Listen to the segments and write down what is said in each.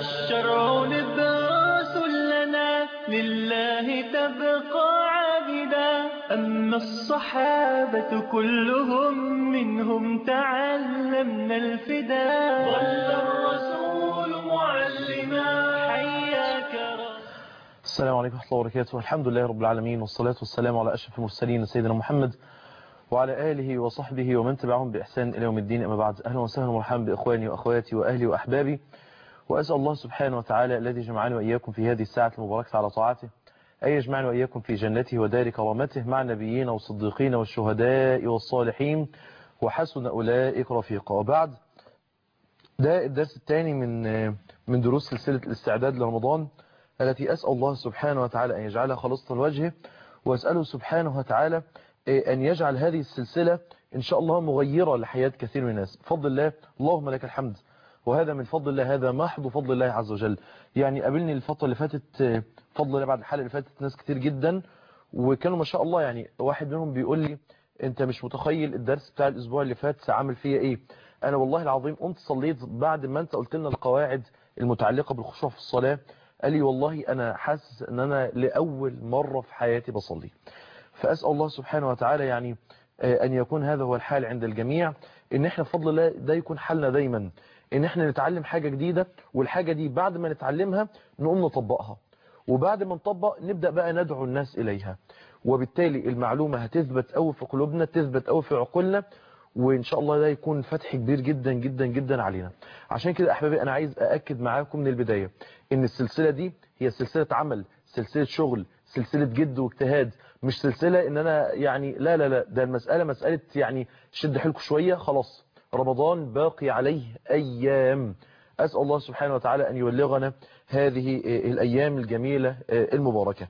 الشرع نبراس لنا لله تبقى عابدا أما الصحابة كلهم منهم تعلمنا الفداء ظل الرسول معلما حياك رب السلام عليكم ورحمة الله وبركاته الحمد لله رب العالمين والصلاة والسلام على أشرف المرسلين سيدنا محمد وعلى آله وصحبه ومن تبعهم بإحسان إلى يوم الدين أما بعد أهلا وسهلا ومرحبا بإخواني وأخواتي وأهلي وأحبابي وأسأل الله سبحانه وتعالى الذي جمعني وإياكم في هذه الساعة المباركة على طاعته أن يجمعني وإياكم في جنته ودار كرامته مع النبيين والصديقين والشهداء والصالحين وحسن أولئك رفيقا وبعد ده الدرس الثاني من من دروس سلسلة الاستعداد لرمضان التي أسأل الله سبحانه وتعالى أن يجعلها خالصة الوجه وأسأله سبحانه وتعالى أن يجعل هذه السلسلة إن شاء الله مغيرة لحياة كثير من الناس بفضل الله اللهم لك الحمد وهذا من فضل الله هذا محض فضل الله عز وجل يعني قابلني الفترة اللي فاتت فضل الله بعد الحلقة اللي فاتت ناس كتير جدا وكانوا ما شاء الله يعني واحد منهم بيقول لي انت مش متخيل الدرس بتاع الاسبوع اللي فات عامل فيا ايه انا والله العظيم قمت صليت بعد ما انت قلت لنا القواعد المتعلقة بالخشوع في الصلاة قال لي والله انا حاسس ان انا لاول مرة في حياتي بصلي فاسأل الله سبحانه وتعالى يعني ان يكون هذا هو الحال عند الجميع ان احنا بفضل الله ده يكون حالنا دايما ان احنا نتعلم حاجة جديدة والحاجة دي بعد ما نتعلمها نقوم نطبقها وبعد ما نطبق نبدأ بقى ندعو الناس إليها وبالتالي المعلومة هتثبت أو في قلوبنا تثبت أو في عقولنا وإن شاء الله ده يكون فتح كبير جدا جدا جدا علينا عشان كده أحبابي أنا عايز أأكد معاكم من البداية إن السلسلة دي هي سلسلة عمل سلسلة شغل سلسلة جد واجتهاد مش سلسلة إن أنا يعني لا لا لا ده المسألة مسألة يعني شد حيلكم شوية خلاص رمضان باقي عليه أيام أسأل الله سبحانه وتعالى أن يبلغنا هذه الأيام الجميلة المباركة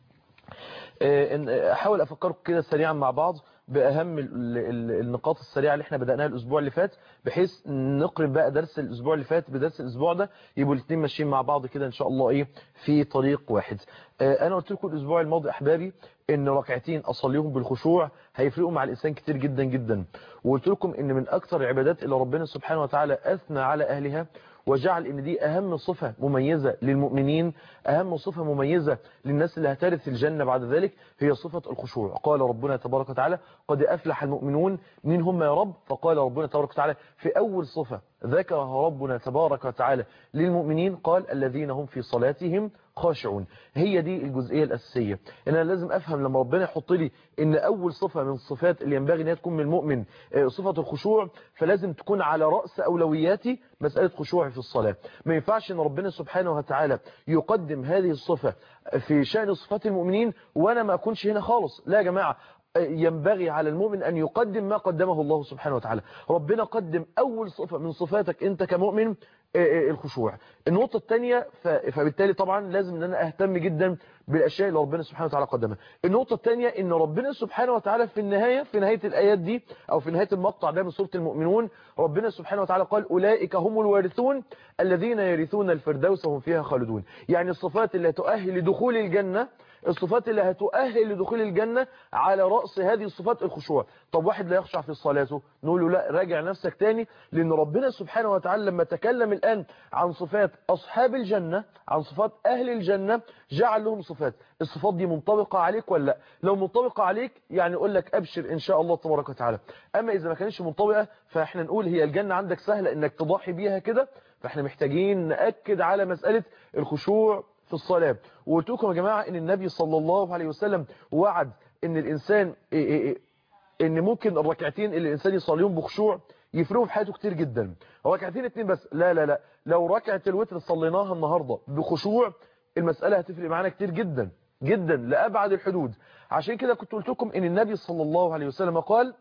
أحاول أفكركم كده سريعا مع بعض بأهم النقاط السريعة اللي احنا بدأناها الأسبوع اللي فات بحيث نقرب بقى درس الأسبوع اللي فات بدرس الأسبوع ده يبقوا الاثنين ماشيين مع بعض كده إن شاء الله إيه في طريق واحد أنا قلت لكم الأسبوع الماضي أحبابي إن ركعتين أصليهم بالخشوع هيفرقوا مع الإنسان كتير جدا جدا وقلت لكم إن من أكثر العبادات اللي ربنا سبحانه وتعالى أثنى على أهلها وجعل ان دي اهم صفة مميزة للمؤمنين اهم صفة مميزة للناس اللي هترث الجنة بعد ذلك هي صفة الخشوع قال ربنا تبارك وتعالى قد افلح المؤمنون من هم يا رب فقال ربنا تبارك وتعالى في اول صفة ذكرها ربنا تبارك وتعالى للمؤمنين قال الذين هم في صلاتهم خاشعون هي دي الجزئية الأساسية إن أنا لازم أفهم لما ربنا يحط لي إن أول صفة من الصفات اللي ينبغي أن تكون من المؤمن صفة الخشوع فلازم تكون على رأس أولوياتي مسألة خشوعي في الصلاة ما ينفعش أن ربنا سبحانه وتعالى يقدم هذه الصفة في شأن صفات المؤمنين وأنا ما أكونش هنا خالص لا يا جماعة ينبغي على المؤمن أن يقدم ما قدمه الله سبحانه وتعالى ربنا قدم أول صفة من صفاتك أنت كمؤمن الخشوع النقطة الثانية فبالتالي طبعا لازم ان انا اهتم جدا بالاشياء اللي ربنا سبحانه وتعالى قدمها النقطة الثانية ان ربنا سبحانه وتعالى في النهاية في نهاية الايات دي او في نهاية المقطع ده من سورة المؤمنون ربنا سبحانه وتعالى قال اولئك هم الوارثون الذين يرثون الفردوس وهم فيها خالدون يعني الصفات اللي هتؤهل لدخول الجنة الصفات اللي هتؤهل لدخول الجنة على رأس هذه الصفات الخشوع طب واحد لا يخشع في صلاته نقول له لا راجع نفسك تاني لأن ربنا سبحانه وتعالى لما تكلم الآن عن صفات أصحاب الجنة عن صفات أهل الجنة جعل لهم صفات الصفات دي منطبقة عليك ولا لا لو منطبقة عليك يعني أقول لك أبشر إن شاء الله تبارك وتعالى أما إذا ما كانتش منطبقة فإحنا نقول هي الجنة عندك سهلة إنك تضحي بيها كده فإحنا محتاجين نأكد على مسألة الخشوع في الصلاة وقلت لكم يا جماعة ان النبي صلى الله عليه وسلم وعد ان الانسان إيه إيه ان ممكن الركعتين اللي الانسان يصليهم بخشوع يفرقوا في حياته كتير جدا ركعتين اتنين بس لا لا لا لو ركعة الوتر صليناها النهاردة بخشوع المسألة هتفرق معانا كتير جدا جدا لأبعد الحدود عشان كده كنت قلت لكم ان النبي صلى الله عليه وسلم قال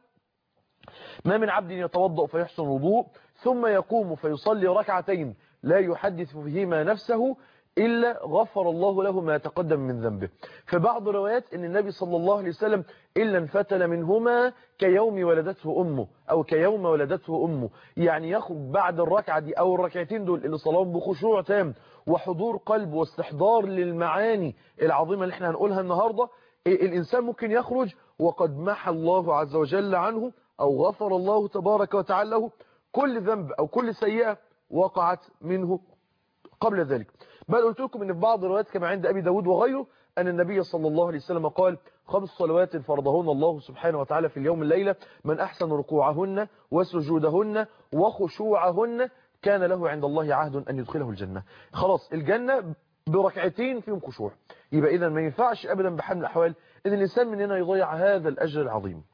ما من عبد يتوضأ فيحسن وضوء ثم يقوم فيصلي ركعتين لا يحدث فيهما نفسه إلا غفر الله له ما تقدم من ذنبه في بعض الروايات أن النبي صلى الله عليه وسلم إلا انفتل منهما كيوم ولدته أمه أو كيوم ولدته أمه يعني يخرج بعد الركعة دي أو الركعتين دول اللي صلاهم بخشوع تام وحضور قلب واستحضار للمعاني العظيمة اللي احنا هنقولها النهاردة الإنسان ممكن يخرج وقد محى الله عز وجل عنه أو غفر الله تبارك وتعالى له كل ذنب أو كل سيئة وقعت منه قبل ذلك بل قلت لكم ان في بعض الروايات كما عند ابي داود وغيره ان النبي صلى الله عليه وسلم قال خمس صلوات فرضهن الله سبحانه وتعالى في اليوم الليلة من احسن ركوعهن وسجودهن وخشوعهن كان له عند الله عهد ان يدخله الجنة خلاص الجنة بركعتين فيهم خشوع يبقى اذا ما ينفعش ابدا بحال من الاحوال ان الانسان مننا يضيع هذا الاجر العظيم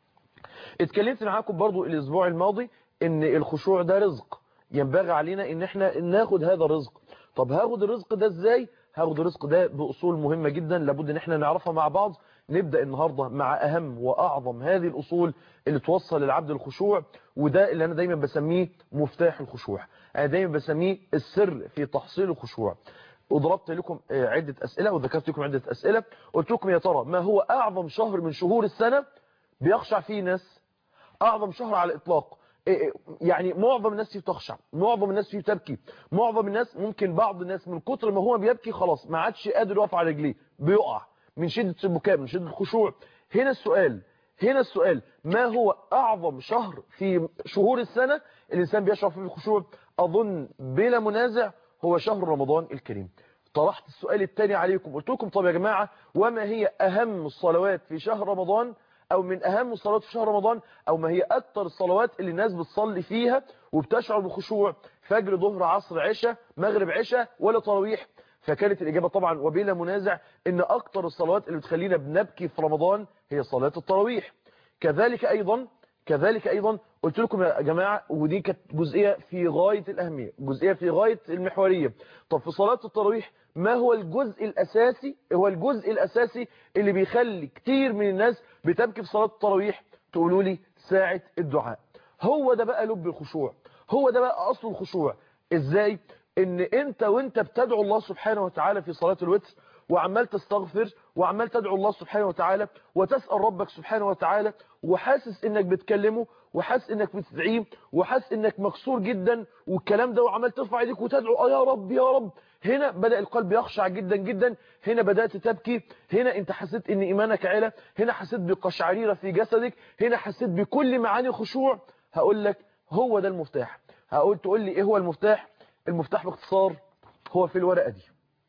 اتكلمت معاكم برضو الاسبوع الماضي ان الخشوع ده رزق ينبغي علينا ان احنا ناخد هذا الرزق طب هاخد الرزق ده ازاي هاخد الرزق ده باصول مهمة جدا لابد ان احنا نعرفها مع بعض نبدأ النهاردة مع اهم واعظم هذه الاصول اللي توصل للعبد الخشوع وده اللي انا دايما بسميه مفتاح الخشوع انا دايما بسميه السر في تحصيل الخشوع وضربت لكم عدة أسئلة وذكرت لكم عدة أسئلة قلت لكم يا ترى ما هو أعظم شهر من شهور السنة بيخشع فيه ناس أعظم شهر على الإطلاق يعني معظم الناس فيه تخشع معظم الناس فيه تبكي معظم الناس ممكن بعض الناس من كتر ما هو بيبكي خلاص ما عادش قادر يقف على رجليه بيقع من شدة البكاء من شدة الخشوع هنا السؤال هنا السؤال ما هو أعظم شهر في شهور السنة الإنسان بيشعر فيه الخشوع أظن بلا منازع هو شهر رمضان الكريم طرحت السؤال الثاني عليكم قلت لكم طب يا جماعة وما هي أهم الصلوات في شهر رمضان أو من أهم الصلوات في شهر رمضان أو ما هي أكتر الصلوات اللي الناس بتصلي فيها وبتشعر بخشوع فجر ظهر عصر عشاء مغرب عشاء ولا تراويح فكانت الإجابة طبعا وبلا منازع إن أكتر الصلوات اللي بتخلينا بنبكي في رمضان هي صلاة التراويح كذلك أيضا كذلك أيضا قلت لكم يا جماعة ودي كانت جزئية في غاية الأهمية جزئية في غاية المحورية طب في صلاة التراويح ما هو الجزء الأساسي هو الجزء الأساسي اللي بيخلي كتير من الناس بتبكي في صلاة التراويح تقولوا لي ساعة الدعاء هو ده بقى لب الخشوع هو ده بقى أصل الخشوع إزاي إن أنت وأنت بتدعو الله سبحانه وتعالى في صلاة الوتر وعمال تستغفر وعمال تدعو الله سبحانه وتعالى وتسأل ربك سبحانه وتعالى وحاسس انك بتكلمه وحاسس انك بتدعيه وحاسس انك مكسور جدا والكلام ده وعمال ترفع ايديك وتدعو اه يا رب يا رب هنا بدأ القلب يخشع جدا جدا هنا بدأت تبكي هنا انت حسيت ان ايمانك علا هنا حسيت بقشعريرة في جسدك هنا حسيت بكل معاني الخشوع هقول لك هو ده المفتاح هقول تقول لي ايه هو المفتاح المفتاح باختصار هو في الورقة دي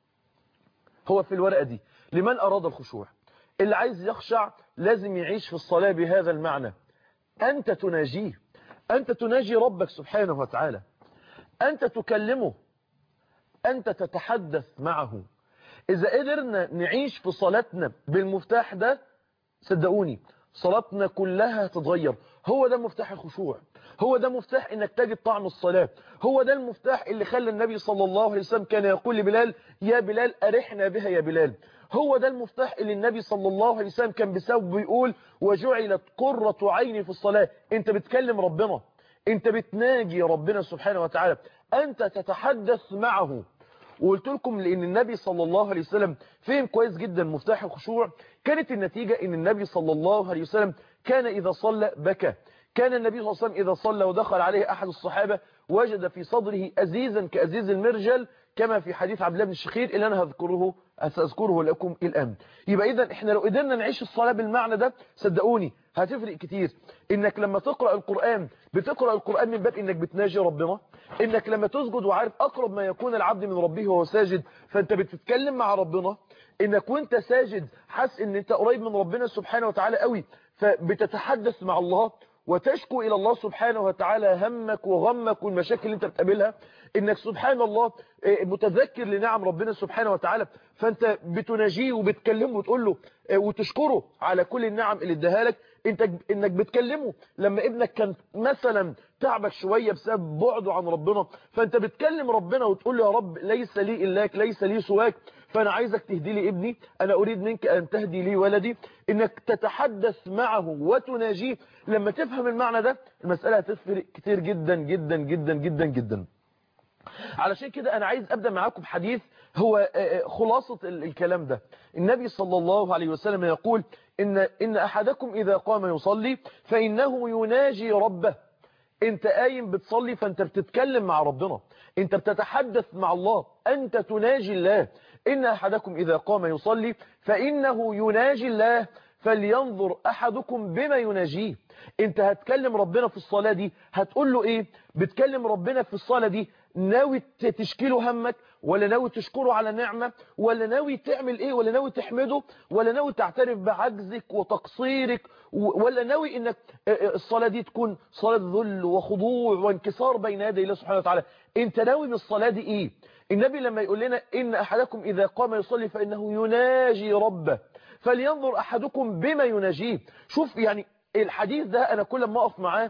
هو في الورقة دي لمن أراد الخشوع اللي عايز يخشع لازم يعيش في الصلاة بهذا المعنى أنت تناجيه أنت تناجي ربك سبحانه وتعالى أنت تكلمه أنت تتحدث معه إذا قدرنا نعيش في صلاتنا بالمفتاح ده صدقوني صلاتنا كلها تتغير هو ده مفتاح الخشوع هو ده مفتاح انك تجد طعم الصلاة هو ده المفتاح اللي خلى النبي صلى الله عليه وسلم كان يقول لبلال يا بلال أرحنا بها يا بلال هو ده المفتاح اللي النبي صلى الله عليه وسلم كان بسبب بيقول وجعلت قرة عيني في الصلاة انت بتكلم ربنا انت بتناجي ربنا سبحانه وتعالى انت تتحدث معه وقلت لكم لان النبي صلى الله عليه وسلم فهم كويس جدا مفتاح الخشوع كانت النتيجة ان النبي صلى الله عليه وسلم كان اذا صلى بكى كان النبي صلى الله عليه وسلم إذا صلى ودخل عليه أحد الصحابة وجد في صدره أزيزا كأزيز المرجل كما في حديث عبد الله بن الشخير اللي أنا هذكره سأذكره لكم الآن يبقى إذا إحنا لو قدرنا نعيش الصلاة بالمعنى ده صدقوني هتفرق كتير إنك لما تقرأ القرآن بتقرأ القرآن من باب إنك بتناجي ربنا إنك لما تسجد وعارف أقرب ما يكون العبد من ربه وهو ساجد فأنت بتتكلم مع ربنا إنك وانت ساجد حاسس إن أنت قريب من ربنا سبحانه وتعالى قوي فبتتحدث مع الله وتشكو إلى الله سبحانه وتعالى همك وغمك والمشاكل اللي انت بتقابلها انك سبحان الله متذكر لنعم ربنا سبحانه وتعالى فانت بتناجيه وبتكلمه وتقول له وتشكره على كل النعم اللي اداها لك انت انك بتكلمه لما ابنك كان مثلا تعبك شوية بسبب بعده عن ربنا فانت بتكلم ربنا وتقول له يا رب ليس لي إلاك ليس لي سواك فأنا عايزك تهدي لي ابني أنا أريد منك أن تهدي لي ولدي إنك تتحدث معه وتناجيه لما تفهم المعنى ده المسألة هتفرق كتير جدا جدا جدا جدا جدا علشان كده أنا عايز أبدأ معاكم حديث هو خلاصة الكلام ده النبي صلى الله عليه وسلم يقول إن, إن أحدكم إذا قام يصلي فإنه يناجي ربه انت قايم بتصلي فانت بتتكلم مع ربنا انت بتتحدث مع الله انت تناجي الله ان احدكم اذا قام يصلي فانه يناجي الله فلينظر احدكم بما يناجيه انت هتكلم ربنا في الصلاة دي هتقول له ايه بتكلم ربنا في الصلاة دي ناوي تشكيله همك ولا ناوي تشكره على نعمة ولا ناوي تعمل ايه ولا ناوي تحمده ولا ناوي تعترف بعجزك وتقصيرك ولا ناوي انك الصلاة دي تكون صلاة ذل وخضوع وانكسار بين يدي الله سبحانه وتعالى انت ناوي من الصلاة دي ايه النبي لما يقول لنا ان احدكم اذا قام يصلي فانه يناجي ربه فلينظر احدكم بما يناجيه شوف يعني الحديث ده انا كل ما اقف معاه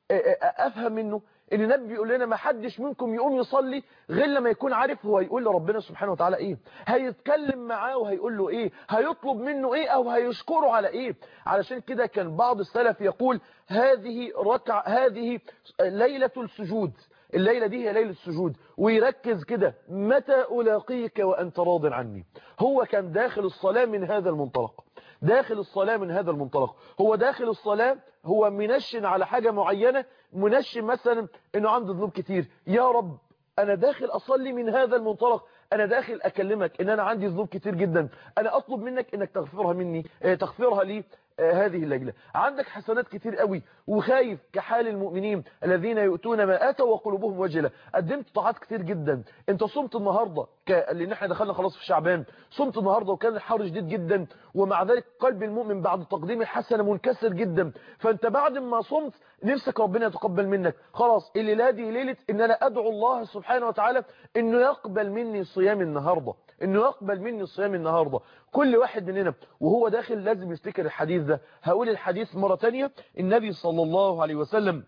افهم منه ان النبي بيقول لنا ما حدش منكم يقوم يصلي غير لما يكون عارف هو يقول لربنا سبحانه وتعالى ايه هيتكلم معاه وهيقول له ايه هيطلب منه ايه او هيشكره على ايه علشان كده كان بعض السلف يقول هذه ركع هذه ليلة السجود الليلة دي هي ليلة السجود ويركز كده متى ألاقيك وأنت راض عني هو كان داخل الصلاة من هذا المنطلق داخل الصلاة من هذا المنطلق هو داخل الصلاة هو منشن على حاجة معينة منشن مثلا انه عنده ذنوب كتير يا رب انا داخل اصلي من هذا المنطلق انا داخل اكلمك ان انا عندي ذنوب كتير جدا انا اطلب منك انك تغفرها مني تغفرها لي هذه الليلة عندك حسنات كتير قوي وخايف كحال المؤمنين الذين يؤتون ما آتوا وقلوبهم وجلة قدمت طاعات كتير جدا انت صمت النهاردة ك... لان احنا دخلنا خلاص في شعبان صمت النهاردة وكان الحر شديد جدا ومع ذلك قلب المؤمن بعد تقديم الحسنة منكسر جدا فانت بعد ما صمت نفسك ربنا يتقبل منك خلاص الليلة دي ليلة ان انا ادعو الله سبحانه وتعالى انه يقبل مني صيام النهاردة انه يقبل مني صيام النهاردة كل واحد مننا وهو داخل لازم يفتكر الحديث ده هقول الحديث مرة تانية النبي صلى الله عليه وسلم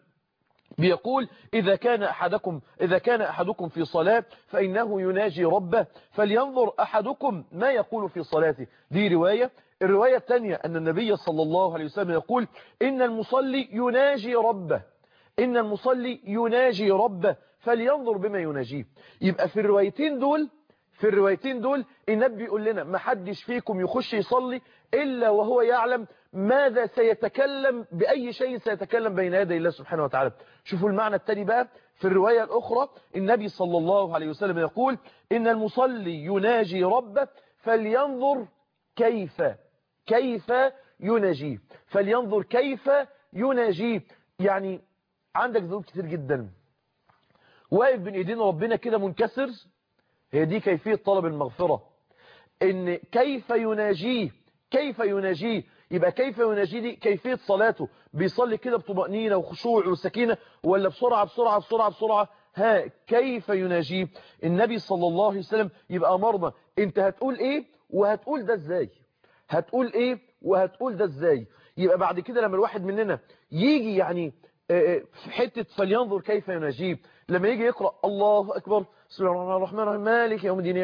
بيقول إذا كان أحدكم إذا كان أحدكم في صلاة فإنه يناجي ربه فلينظر أحدكم ما يقول في صلاته دي رواية الرواية الثانية أن النبي صلى الله عليه وسلم يقول إن المصلي يناجي ربه إن المصلي يناجي ربه فلينظر بما يناجيه يبقى في الروايتين دول في الروايتين دول النبي يقول لنا ما حدش فيكم يخش يصلي إلا وهو يعلم ماذا سيتكلم بأي شيء سيتكلم بين يدي الله سبحانه وتعالى شوفوا المعنى التاني بقى في الرواية الأخرى النبي صلى الله عليه وسلم يقول إن المصلي يناجي ربه فلينظر كيف كيف يناجيه فلينظر كيف يناجيه يعني عندك ذنوب كتير جدا واقف بين ايدين ربنا كده منكسر هي دي كيفية طلب المغفرة ان كيف يناجيه كيف يناجيه يبقى كيف يناجيه دي كيفية صلاته بيصلي كده بطمأنينة وخشوع وسكينة ولا بسرعة بسرعة بسرعة بسرعة ها كيف يناجيه النبي صلى الله عليه وسلم يبقى أمرنا انت هتقول ايه وهتقول ده ازاي هتقول ايه وهتقول ده ازاي يبقى بعد كده لما الواحد مننا يجي يعني في حتة فلينظر كيف يناجيه لما يجي يقرأ الله أكبر بسم الله الرحمن الرحيم مالك يوم الدين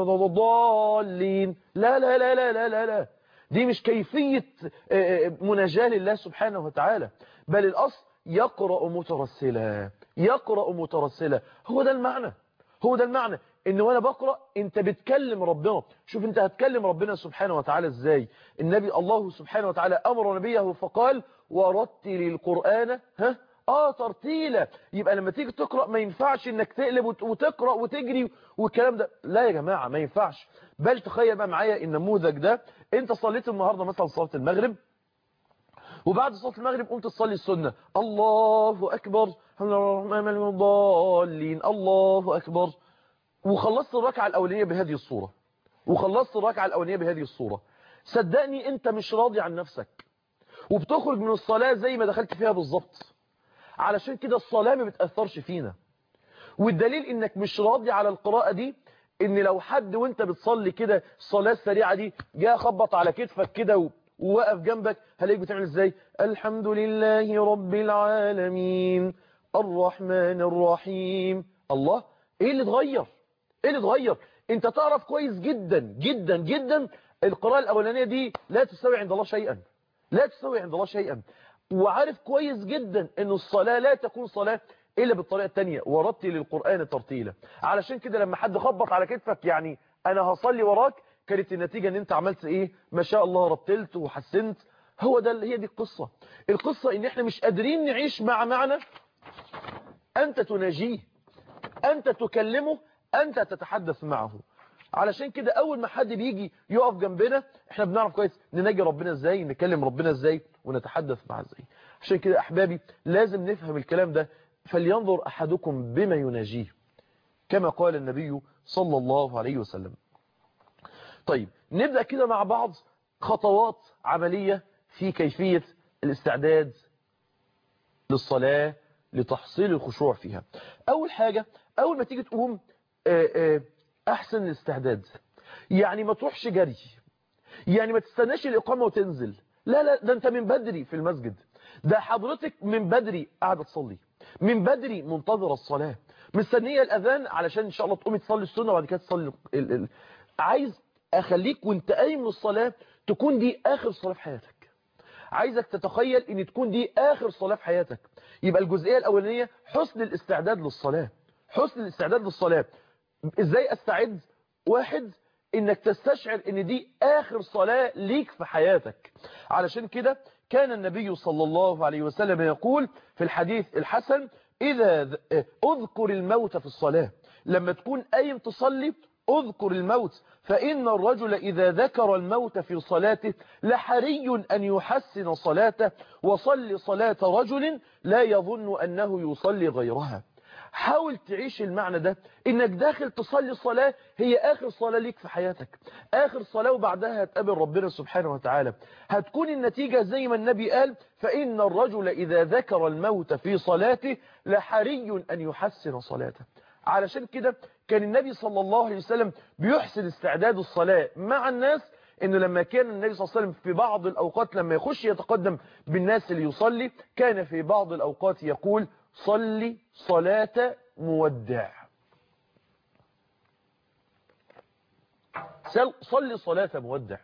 ضالين لا لا لا لا لا لا لا دي مش كيفية مناجاة لله سبحانه وتعالى بل الأصل يقرأ مترسلا يقرأ مترسلا هو ده المعنى هو ده المعنى ان وانا بقرأ انت بتكلم ربنا شوف انت هتكلم ربنا سبحانه وتعالى ازاي النبي الله سبحانه وتعالى امر نبيه فقال ورتل القرآن ها اه ترتيلة يبقى لما تيجي تقرأ ما ينفعش انك تقلب وتقرأ وتجري والكلام ده لا يا جماعة ما ينفعش بل تخيل بقى معايا النموذج ده انت صليت النهاردة مثلا صلاة المغرب وبعد صلاة المغرب قمت تصلي السنة الله أكبر الرحمن الضالين الله أكبر وخلصت الركعة الأولانية بهذه الصورة وخلصت الركعة الأولانية بهذه الصورة صدقني انت مش راضي عن نفسك وبتخرج من الصلاة زي ما دخلت فيها بالظبط علشان كده الصلاة ما بتأثرش فينا والدليل انك مش راضي على القراءة دي ان لو حد وانت بتصلي كده الصلاة السريعة دي جاء خبط على كتفك كده ووقف جنبك هلاقيك بتعمل ازاي الحمد لله رب العالمين الرحمن الرحيم الله ايه اللي اتغير ايه اللي اتغير انت تعرف كويس جدا جدا جدا القراءة الاولانية دي لا تساوي عند الله شيئا لا تساوي عند الله شيئا وعارف كويس جدا ان الصلاة لا تكون صلاة الا بالطريقة التانية ورتل القرآن ترتيلا علشان كده لما حد خبط على كتفك يعني انا هصلي وراك كانت النتيجة ان انت عملت ايه ما شاء الله رتلت وحسنت هو ده هي دي القصة القصة ان احنا مش قادرين نعيش مع معنى انت تناجيه انت تكلمه انت تتحدث معه علشان كده اول ما حد بيجي يقف جنبنا احنا بنعرف كويس نناجي ربنا ازاي نكلم ربنا ازاي ونتحدث معاه ازاي عشان كده احبابي لازم نفهم الكلام ده فلينظر احدكم بما يناجيه كما قال النبي صلى الله عليه وسلم طيب نبدأ كده مع بعض خطوات عملية في كيفية الاستعداد للصلاة لتحصيل الخشوع فيها أول حاجة أول ما تيجي تقوم أحسن الاستعداد يعني ما تروحش جري يعني ما تستناش الإقامة وتنزل لا لا ده أنت من بدري في المسجد ده حضرتك من بدري قاعدة تصلي من بدري منتظرة الصلاة مستنية الأذان علشان إن شاء الله تقومي تصلي السنة وبعد كده تصلي ال... ال... عايز أخليك وانت قايم من الصلاة تكون دي آخر صلاة في حياتك عايزك تتخيل ان تكون دي آخر صلاة في حياتك يبقى الجزئية الأولانية حسن الاستعداد للصلاة حسن الاستعداد للصلاة ازاي استعد واحد انك تستشعر ان دي آخر صلاة ليك في حياتك علشان كده كان النبي صلى الله عليه وسلم يقول في الحديث الحسن إذا أذكر الموت في الصلاة لما تكون قايم تصلي اذكر الموت فإن الرجل إذا ذكر الموت في صلاته لحري أن يحسن صلاته وصل صلاة رجل لا يظن أنه يصلي غيرها حاول تعيش المعنى ده انك داخل تصلي صلاة هي اخر صلاة ليك في حياتك اخر صلاة وبعدها هتقابل ربنا سبحانه وتعالى هتكون النتيجة زي ما النبي قال فإن الرجل إذا ذكر الموت في صلاته لحري أن يحسن صلاته علشان كده كان النبي صلى الله عليه وسلم بيحسن استعداد الصلاة مع الناس انه لما كان النبي صلى الله عليه وسلم في بعض الاوقات لما يخش يتقدم بالناس اللي يصلي كان في بعض الاوقات يقول صلي صلاة مودع صلي صلاة مودع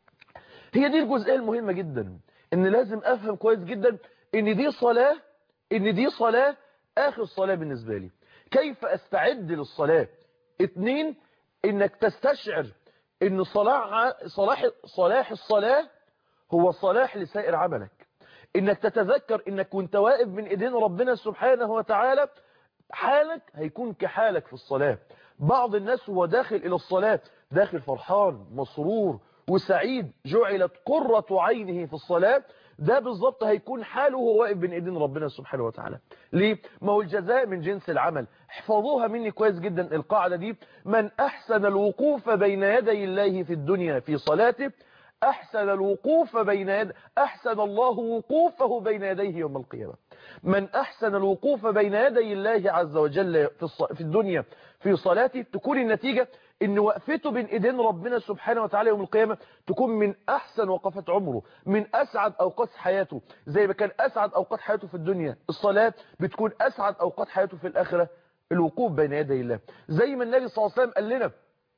هي دي الجزئية المهمة جدا ان لازم افهم كويس جدا ان دي صلاة ان دي صلاة اخر صلاة بالنسبة لي كيف استعد للصلاة اتنين انك تستشعر ان صلاح, صلاح, صلاح الصلاة هو صلاح لسائر عملك انك تتذكر انك وانت واقف من ايدين ربنا سبحانه وتعالى حالك هيكون كحالك في الصلاة بعض الناس هو داخل الى الصلاة داخل فرحان مسرور وسعيد جعلت قرة عينه في الصلاة ده بالظبط هيكون حاله وهو واقف بين ايدين ربنا سبحانه وتعالى ليه ما هو الجزاء من جنس العمل احفظوها مني كويس جدا القاعدة دي من احسن الوقوف بين يدي الله في الدنيا في صلاته احسن الوقوف بين يد احسن الله وقوفه بين يديه يوم القيامة من احسن الوقوف بين يدي الله عز وجل في, الص... في الدنيا في صلاته تكون النتيجة ان وقفته بين ايدين ربنا سبحانه وتعالى يوم القيامة تكون من احسن وقفات عمره من اسعد اوقات حياته زي ما كان اسعد اوقات حياته في الدنيا الصلاة بتكون اسعد اوقات حياته في الاخرة الوقوف بين يدي الله زي ما النبي صلى الله عليه وسلم قال لنا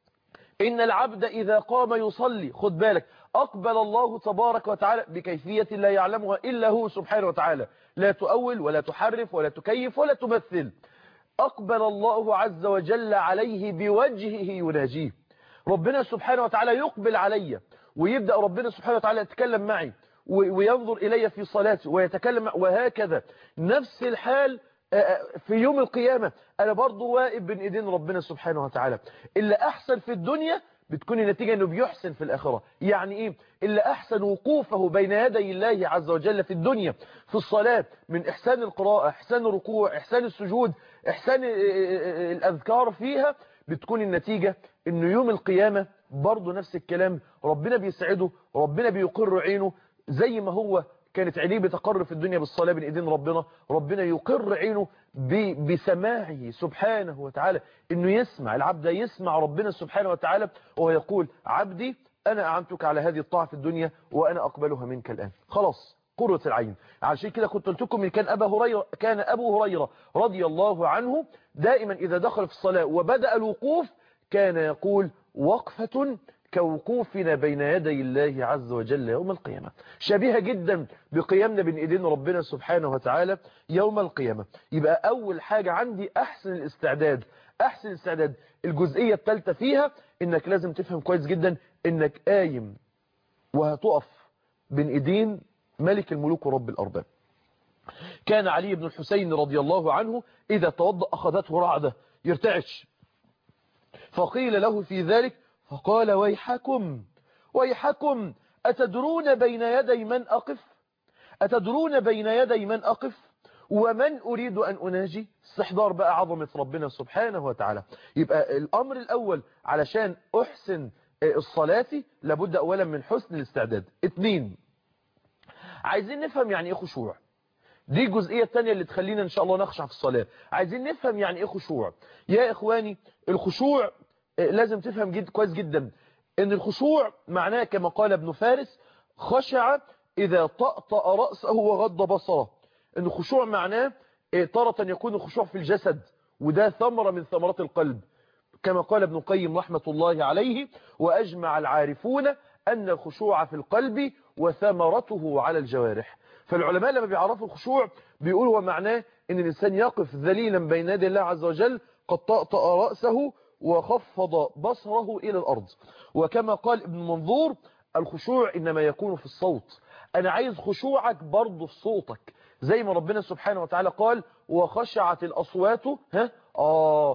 إن العبد إذا قام يصلي خد بالك أقبل الله تبارك وتعالى بكيفية لا يعلمها إلا هو سبحانه وتعالى لا تؤول ولا تحرف ولا تكيف ولا تمثل أقبل الله عز وجل عليه بوجهه يناجيه ربنا سبحانه وتعالى يقبل علي ويبدأ ربنا سبحانه وتعالى يتكلم معي وينظر إلي في صلاتي ويتكلم وهكذا نفس الحال في يوم القيامة أنا برضو واقف بين إيدين ربنا سبحانه وتعالى اللي أحسن في الدنيا بتكون النتيجة أنه بيحسن في الآخرة يعني إيه اللي أحسن وقوفه بين يدي الله عز وجل في الدنيا في الصلاة من إحسان القراءة إحسان الركوع إحسان السجود إحسان الأذكار فيها بتكون النتيجة أنه يوم القيامة برضو نفس الكلام ربنا بيسعده ربنا بيقر عينه زي ما هو كانت عينيه بتقر في الدنيا بالصلاة بين ايدين ربنا ربنا يقر عينه بسماعه سبحانه وتعالى انه يسمع العبد يسمع ربنا سبحانه وتعالى وهو يقول عبدي انا اعنتك على هذه الطاعة في الدنيا وانا اقبلها منك الان خلاص قرة العين عشان كده كنت قلت لكم من كان أبا هريرة كان أبو هريرة رضي الله عنه دائما إذا دخل في الصلاة وبدأ الوقوف كان يقول وقفة كوقوفنا بين يدي الله عز وجل يوم القيامة شبيهة جدا بقيامنا بين ايدين ربنا سبحانه وتعالى يوم القيامة يبقى اول حاجة عندي احسن الاستعداد احسن الاستعداد الجزئية الثالثة فيها انك لازم تفهم كويس جدا انك قايم وهتقف بين ايدين ملك الملوك ورب الارباب كان علي بن الحسين رضي الله عنه اذا توضأ اخذته رعدة يرتعش فقيل له في ذلك فقال ويحكم ويحكم أتدرون بين يدي من أقف أتدرون بين يدي من أقف ومن أريد أن أناجي استحضار بقى عظمة ربنا سبحانه وتعالى يبقى الأمر الأول علشان أحسن الصلاة لابد أولا من حسن الاستعداد اتنين عايزين نفهم يعني ايه خشوع دي الجزئية الثانية اللي تخلينا ان شاء الله نخشع في الصلاة عايزين نفهم يعني ايه خشوع يا اخواني الخشوع لازم تفهم جد كويس جدا ان الخشوع معناه كما قال ابن فارس خشع اذا طأطأ رأسه وغض بصره ان الخشوع معناه تارة يكون الخشوع في الجسد وده ثمرة من ثمرات القلب كما قال ابن القيم رحمة الله عليه وأجمع العارفون أن الخشوع في القلب وثمرته على الجوارح فالعلماء لما بيعرفوا الخشوع بيقولوا ومعناه أن الإنسان يقف ذليلا بين يدي الله عز وجل قد طأطأ رأسه وخفض بصره إلى الأرض وكما قال ابن منظور الخشوع إنما يكون في الصوت أنا عايز خشوعك برضه في صوتك زي ما ربنا سبحانه وتعالى قال وخشعت الأصوات ها آه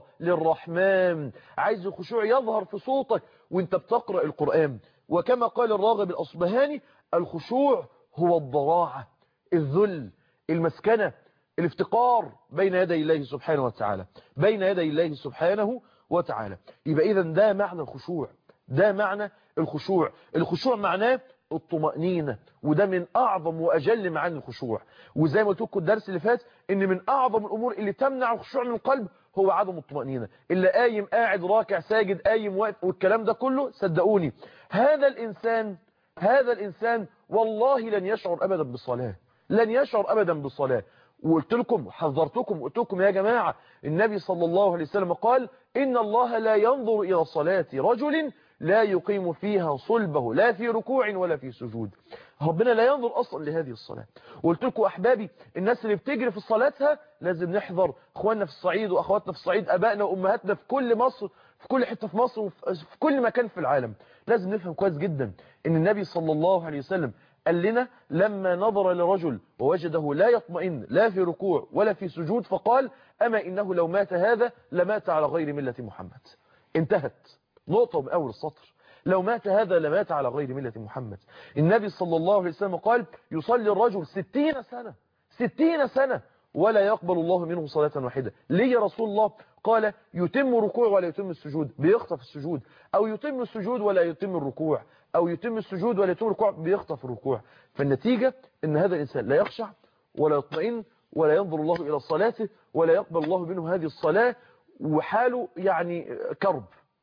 للرحمن عايز الخشوع يظهر في صوتك وانت بتقرأ القرآن وكما قال الراغب الأصبهاني الخشوع هو الضراعة الذل المسكنة الافتقار بين يدي الله سبحانه وتعالى بين يدي الله سبحانه وتعالى يبقى إذا ده معنى الخشوع ده معنى الخشوع الخشوع معناه الطمأنينة وده من أعظم وأجل معاني الخشوع وزي ما قلت لكم الدرس اللي فات إن من أعظم الأمور اللي تمنع الخشوع من القلب هو عدم الطمأنينة اللي قايم قاعد راكع ساجد قايم واقف والكلام ده كله صدقوني هذا الإنسان هذا الإنسان والله لن يشعر أبدا بالصلاة لن يشعر أبدا بالصلاة وقلت لكم حذرتكم وقلت لكم يا جماعة النبي صلى الله عليه وسلم قال إن الله لا ينظر إلى صلاة رجل لا يقيم فيها صلبه لا في ركوع ولا في سجود ربنا لا ينظر أصلا لهذه الصلاة وقلت لكم أحبابي الناس اللي بتجري في صلاتها لازم نحذر أخواننا في الصعيد وأخواتنا في الصعيد أبائنا وأمهاتنا في كل مصر في كل حتة في مصر وفي كل مكان في العالم لازم نفهم كويس جدا ان النبي صلى الله عليه وسلم قال لنا لما نظر لرجل ووجده لا يطمئن لا في ركوع ولا في سجود فقال أما إنه لو مات هذا لمات على غير ملة محمد انتهت نقطة من أول السطر لو مات هذا لمات على غير ملة محمد النبي صلى الله عليه وسلم قال يصلي الرجل ستين سنة ستين سنة ولا يقبل الله منه صلاة واحدة ليه يا رسول الله قال يتم ركوع ولا يتم السجود بيخطف السجود أو يتم السجود ولا يتم الركوع أو يتم السجود ولا يتم الركوع بيخطف الركوع فالنتيجة ان هذا الإنسان لا يخشع ولا يطمئن ولا ينظر الله إلى صلاته ولا يقبل الله منه هذه الصلاة وحاله يعني كرب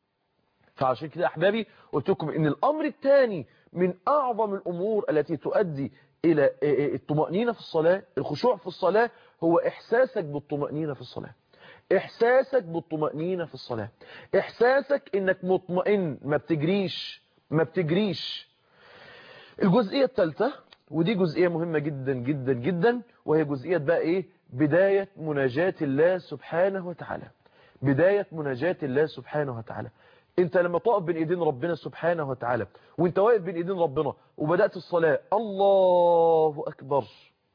فعشان كده أحبابي قلت لكم إن الأمر الثاني من أعظم الأمور التي تؤدي إلى الطمأنينة في الصلاة الخشوع في الصلاة هو إحساسك بالطمأنينة في الصلاة إحساسك بالطمأنينة في الصلاة إحساسك إنك مطمئن ما بتجريش ما بتجريش الجزئية الثالثة ودي جزئية مهمة جدا جدا جدا وهي جزئية بقى إيه بداية مناجاة الله سبحانه وتعالى بداية مناجاة الله سبحانه وتعالى انت لما تقف بين ايدين ربنا سبحانه وتعالى وانت واقف بين ايدين ربنا وبدأت الصلاة الله اكبر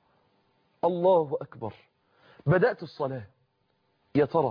الله اكبر بدأت الصلاة يا ترى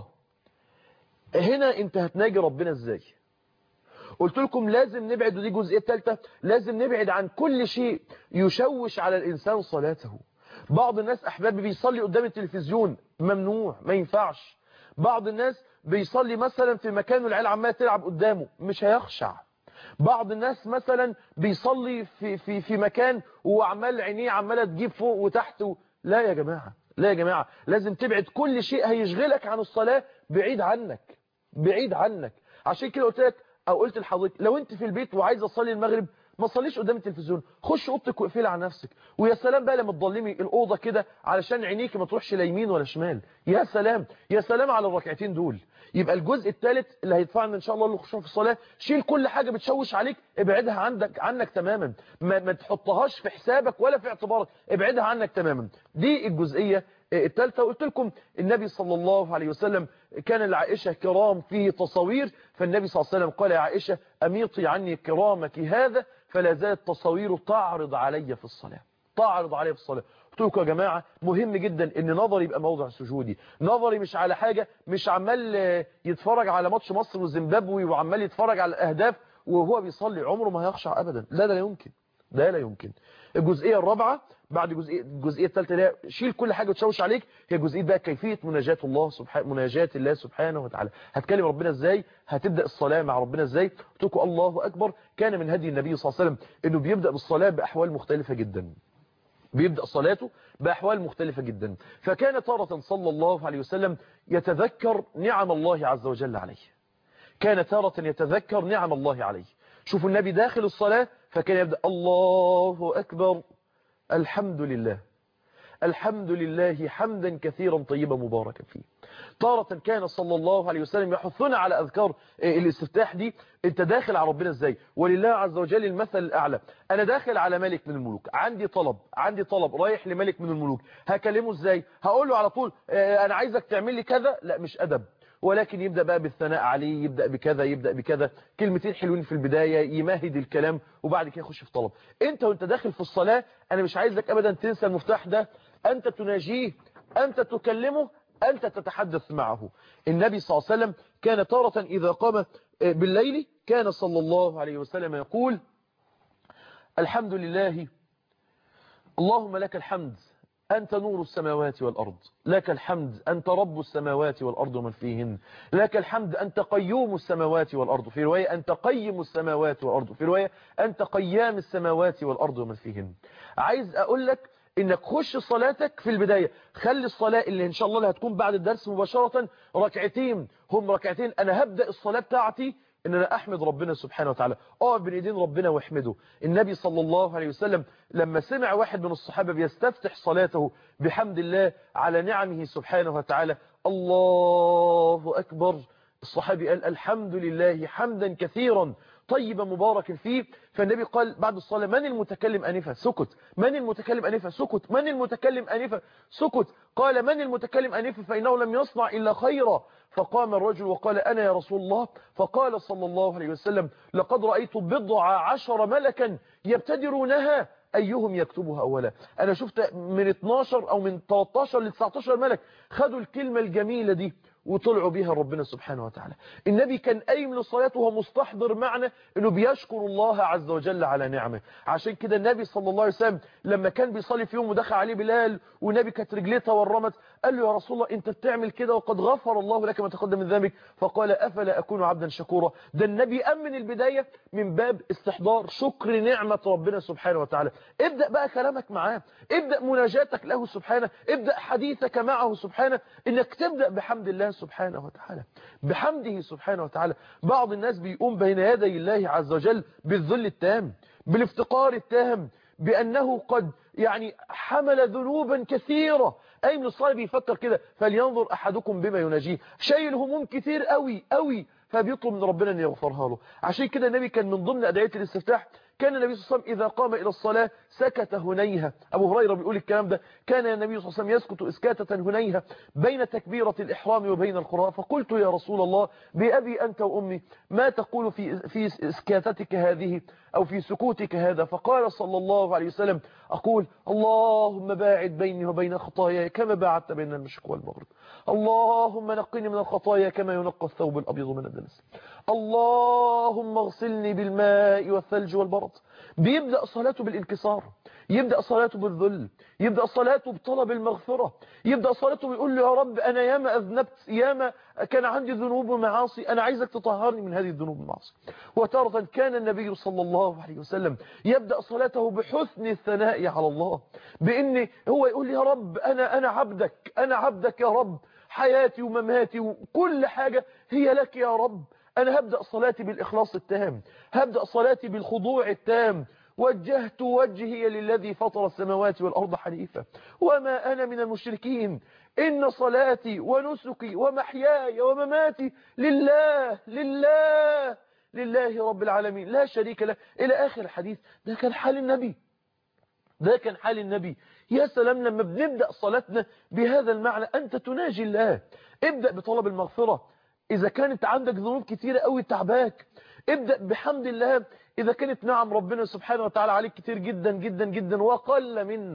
هنا انت هتناجي ربنا ازاي قلت لكم لازم نبعد ودي جزئية الثالثة لازم نبعد عن كل شيء يشوش على الانسان صلاته بعض الناس احبابي بيصلي قدام التلفزيون ممنوع ما ينفعش بعض الناس بيصلي مثلا في مكان العيال عماله تلعب قدامه مش هيخشع بعض الناس مثلا بيصلي في في في مكان وعمال عينيه عماله تجيب فوق وتحت و... لا يا جماعه لا يا جماعه لازم تبعد كل شيء هيشغلك عن الصلاه بعيد عنك بعيد عنك عشان كده قلت لك او قلت لحضرتك لو انت في البيت وعايز اصلي المغرب ما تصليش قدام التلفزيون خش اوضتك واقفلي على نفسك ويا سلام بقى لما تضلمي الاوضه كده علشان عينيك ما تروحش لا يمين ولا شمال يا سلام يا سلام على الركعتين دول يبقى الجزء الثالث اللي هيدفعنا ان شاء الله للخشوع في الصلاه شيل كل حاجه بتشوش عليك ابعدها عندك عنك تماما ما, ما تحطهاش في حسابك ولا في اعتبارك ابعدها عنك تماما دي الجزئيه الثالثه قلت لكم النبي صلى الله عليه وسلم كان العائشة كرام فيه تصوير فالنبي صلى الله عليه وسلم قال يا عائشة أميطي عني كرامك هذا فلا زالت تصوير تعرض علي في الصلاة تعرض علي في الصلاة قلت لكم يا جماعة مهم جدا ان نظري يبقى موضع سجودي نظري مش على حاجة مش عمال يتفرج على ماتش مصر وزيمبابوي وعمال يتفرج على الأهداف وهو بيصلي عمره ما هيخشع أبدا لا لا يمكن لا لا يمكن الجزئية الرابعة بعد جزئيه الجزئيه الثالثه اللي هي شيل كل حاجه وتشوش عليك هي جزئيه بقى كيفيه مناجاه الله سبحانه مناجاه الله سبحانه وتعالى هتكلم ربنا ازاي هتبدا الصلاه مع ربنا ازاي قلت لكم الله اكبر كان من هدي النبي صلى الله عليه وسلم انه بيبدا بالصلاه باحوال مختلفه جدا بيبدأ صلاته بأحوال مختلفة جدا فكان تارة صلى الله عليه وسلم يتذكر نعم الله عز وجل عليه كان تارة يتذكر نعم الله عليه شوفوا النبي داخل الصلاة فكان يبدأ الله أكبر الحمد لله الحمد لله حمدا كثيرا طيبا مباركا فيه تارة كان صلى الله عليه وسلم يحثنا على أذكار الاستفتاح دي انت داخل على ربنا ازاي ولله عز وجل المثل الأعلى أنا داخل على ملك من الملوك عندي طلب عندي طلب رايح لملك من الملوك هكلمه ازاي هقول له على طول اه أنا عايزك تعمل لي كذا لا مش أدب ولكن يبدأ بقى بالثناء عليه يبدأ بكذا يبدأ بكذا كلمتين حلوين في البداية يمهد الكلام وبعد كده يخش في طلب انت وانت داخل في الصلاة انا مش عايزك ابدا تنسى المفتاح ده انت تناجيه انت تكلمه أنت تتحدث معه النبي صلى الله عليه وسلم كان تارة إذا قام بالليل كان صلى الله عليه وسلم يقول الحمد لله اللهم لك الحمد أنت نور السماوات والأرض لك الحمد أنت رب السماوات والأرض ومن فيهن لك الحمد أنت قيوم السماوات والأرض في رواية أنت قيم السماوات والأرض في رواية أنت قيام السماوات والأرض ومن فيهن عايز أقول لك انك خش صلاتك في البداية خلي الصلاة اللي ان شاء الله اللي هتكون بعد الدرس مباشرة ركعتين هم ركعتين انا هبدأ الصلاة بتاعتي ان انا احمد ربنا سبحانه وتعالى اقف بين ايدين ربنا واحمده النبي صلى الله عليه وسلم لما سمع واحد من الصحابة بيستفتح صلاته بحمد الله على نعمه سبحانه وتعالى الله اكبر الصحابي قال الحمد لله حمدا كثيرا طيبا مبارك فيه فالنبي قال بعد الصلاة من المتكلم أنفا سكت من المتكلم أنفا سكت من المتكلم أنفا سكت قال من المتكلم أنفا فإنه لم يصنع إلا خيرا فقام الرجل وقال أنا يا رسول الله فقال صلى الله عليه وسلم لقد رأيت بضع عشر ملكا يبتدرونها أيهم يكتبها أولا أنا شفت من 12 أو من 13 ل 19 ملك خدوا الكلمة الجميلة دي وطلعوا بيها ربنا سبحانه وتعالى النبي كان قايم للصلاة وهو مستحضر معنى انه بيشكر الله عز وجل على نعمه عشان كده النبي صلى الله عليه وسلم لما كان بيصلي في يوم ودخل عليه بلال والنبي كانت رجليه تورمت قال له يا رسول الله انت بتعمل كده وقد غفر الله لك ما تقدم من ذنبك فقال افلا اكون عبدا شكورا ده النبي امن البداية من باب استحضار شكر نعمة ربنا سبحانه وتعالى ابدأ بقى كلامك معاه ابدأ مناجاتك له سبحانه ابدأ حديثك معه سبحانه انك تبدأ بحمد الله سبحانه وتعالى بحمده سبحانه وتعالى بعض الناس بيقوم بين يدي الله عز وجل بالذل التام بالافتقار التام بأنه قد يعني حمل ذنوبا كثيرة أي من الصلاة بيفكر كده فلينظر أحدكم بما يناجيه شايل هموم كتير قوي قوي فبيطلب من ربنا أن يغفرها له عشان كده النبي كان من ضمن أدعية الاستفتاح كان النبي صلى الله عليه وسلم إذا قام إلى الصلاة سكت هنيها أبو هريرة بيقول الكلام ده كان النبي صلى الله عليه وسلم يسكت إسكاتة هنيها بين تكبيرة الإحرام وبين القراءة فقلت يا رسول الله بأبي أنت وأمي ما تقول في, في إسكاتتك هذه أو في سكوتك هذا فقال صلى الله عليه وسلم أقول اللهم باعد بيني وبين خطاياي كما باعدت بين المشرق والمغرب اللهم نقني من الخطايا كما ينقى الثوب الأبيض من الدنس اللهم اغسلني بالماء والثلج والبرد بيبدأ صلاته بالانكسار يبدأ صلاته بالذل يبدأ صلاته بطلب المغفرة يبدأ صلاته بيقول له يا رب أنا ياما أذنبت ياما كان عندي ذنوب ومعاصي أنا عايزك تطهرني من هذه الذنوب والمعاصي وتارة كان النبي صلى الله عليه وسلم يبدأ صلاته بحسن الثناء على الله بأن هو يقول يا رب أنا, أنا عبدك أنا عبدك يا رب حياتي ومماتي وكل حاجة هي لك يا رب أنا هبدأ صلاتي بالإخلاص التام هبدأ صلاتي بالخضوع التام وجهت وجهي للذي فطر السماوات والأرض حنيفا وما أنا من المشركين إن صلاتي ونسكي ومحياي ومماتي لله لله لله رب العالمين لا شريك له إلى آخر الحديث ده كان حال النبي ده كان حال النبي يا سلام لما بنبدأ صلاتنا بهذا المعنى أنت تناجي الله ابدأ بطلب المغفرة إذا كانت عندك ذنوب كتيرة قوي تعباك ابدأ بحمد الله إذا كانت نعم ربنا سبحانه وتعالى عليك كتير جدا جدا جدا وقل منا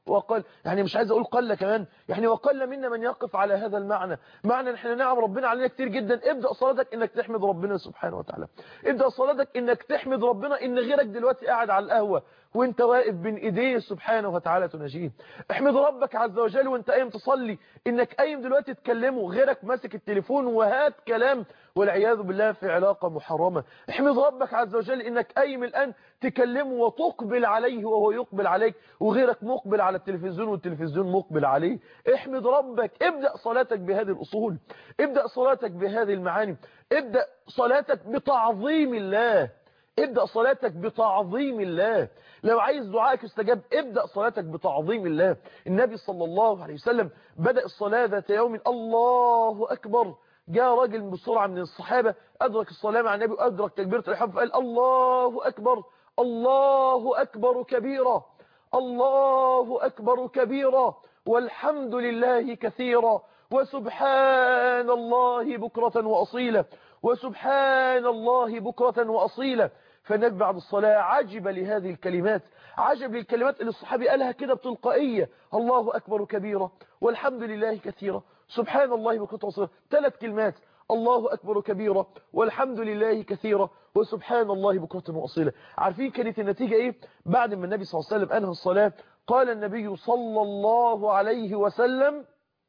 وقل يعني مش عايز اقول قل كمان يعني وقل منا من يقف على هذا المعنى معنى ان احنا نعم ربنا علينا كتير جدا ابدا صلاتك انك تحمد ربنا سبحانه وتعالى ابدا صلاتك انك تحمد ربنا ان غيرك دلوقتي قاعد على القهوه وانت واقف بين ايديه سبحانه وتعالى تناجيه احمد ربك عز وجل وانت قايم تصلي انك قايم دلوقتي تكلمه غيرك ماسك التليفون وهات كلام والعياذ بالله في علاقة محرمة احمد ربك عز وجل انك قايم الان تكلمه وتقبل عليه وهو يقبل عليك وغيرك مقبل على التلفزيون والتلفزيون مقبل عليه احمد ربك ابدأ صلاتك بهذه الاصول ابدأ صلاتك بهذه المعاني ابدأ صلاتك بتعظيم الله ابدأ صلاتك بتعظيم الله لو عايز دعائك يستجاب ابدأ صلاتك بتعظيم الله النبي صلى الله عليه وسلم بدأ الصلاة ذات يوم الله أكبر جاء راجل بسرعة من الصحابة أدرك الصلاة مع النبي وأدرك تكبيرة الإحرام فقال الله أكبر الله أكبر كبيرا الله أكبر كبيرا والحمد لله كثيرا وسبحان الله بكرة وأصيلا وسبحان الله بكرة وأصيلا فالنبي بعد الصلاة عجب لهذه الكلمات عجب للكلمات اللي الصحابي قالها كده بتلقائية الله أكبر كبيرا والحمد لله كثيرا سبحان الله بكرة وأصيلا ثلاث كلمات الله أكبر كبيرا والحمد لله كثيرا وسبحان الله بكرة وأصيلا عارفين كانت النتيجة إيه بعد ما النبي صلى الله عليه وسلم أنهى الصلاة قال النبي صلى الله عليه وسلم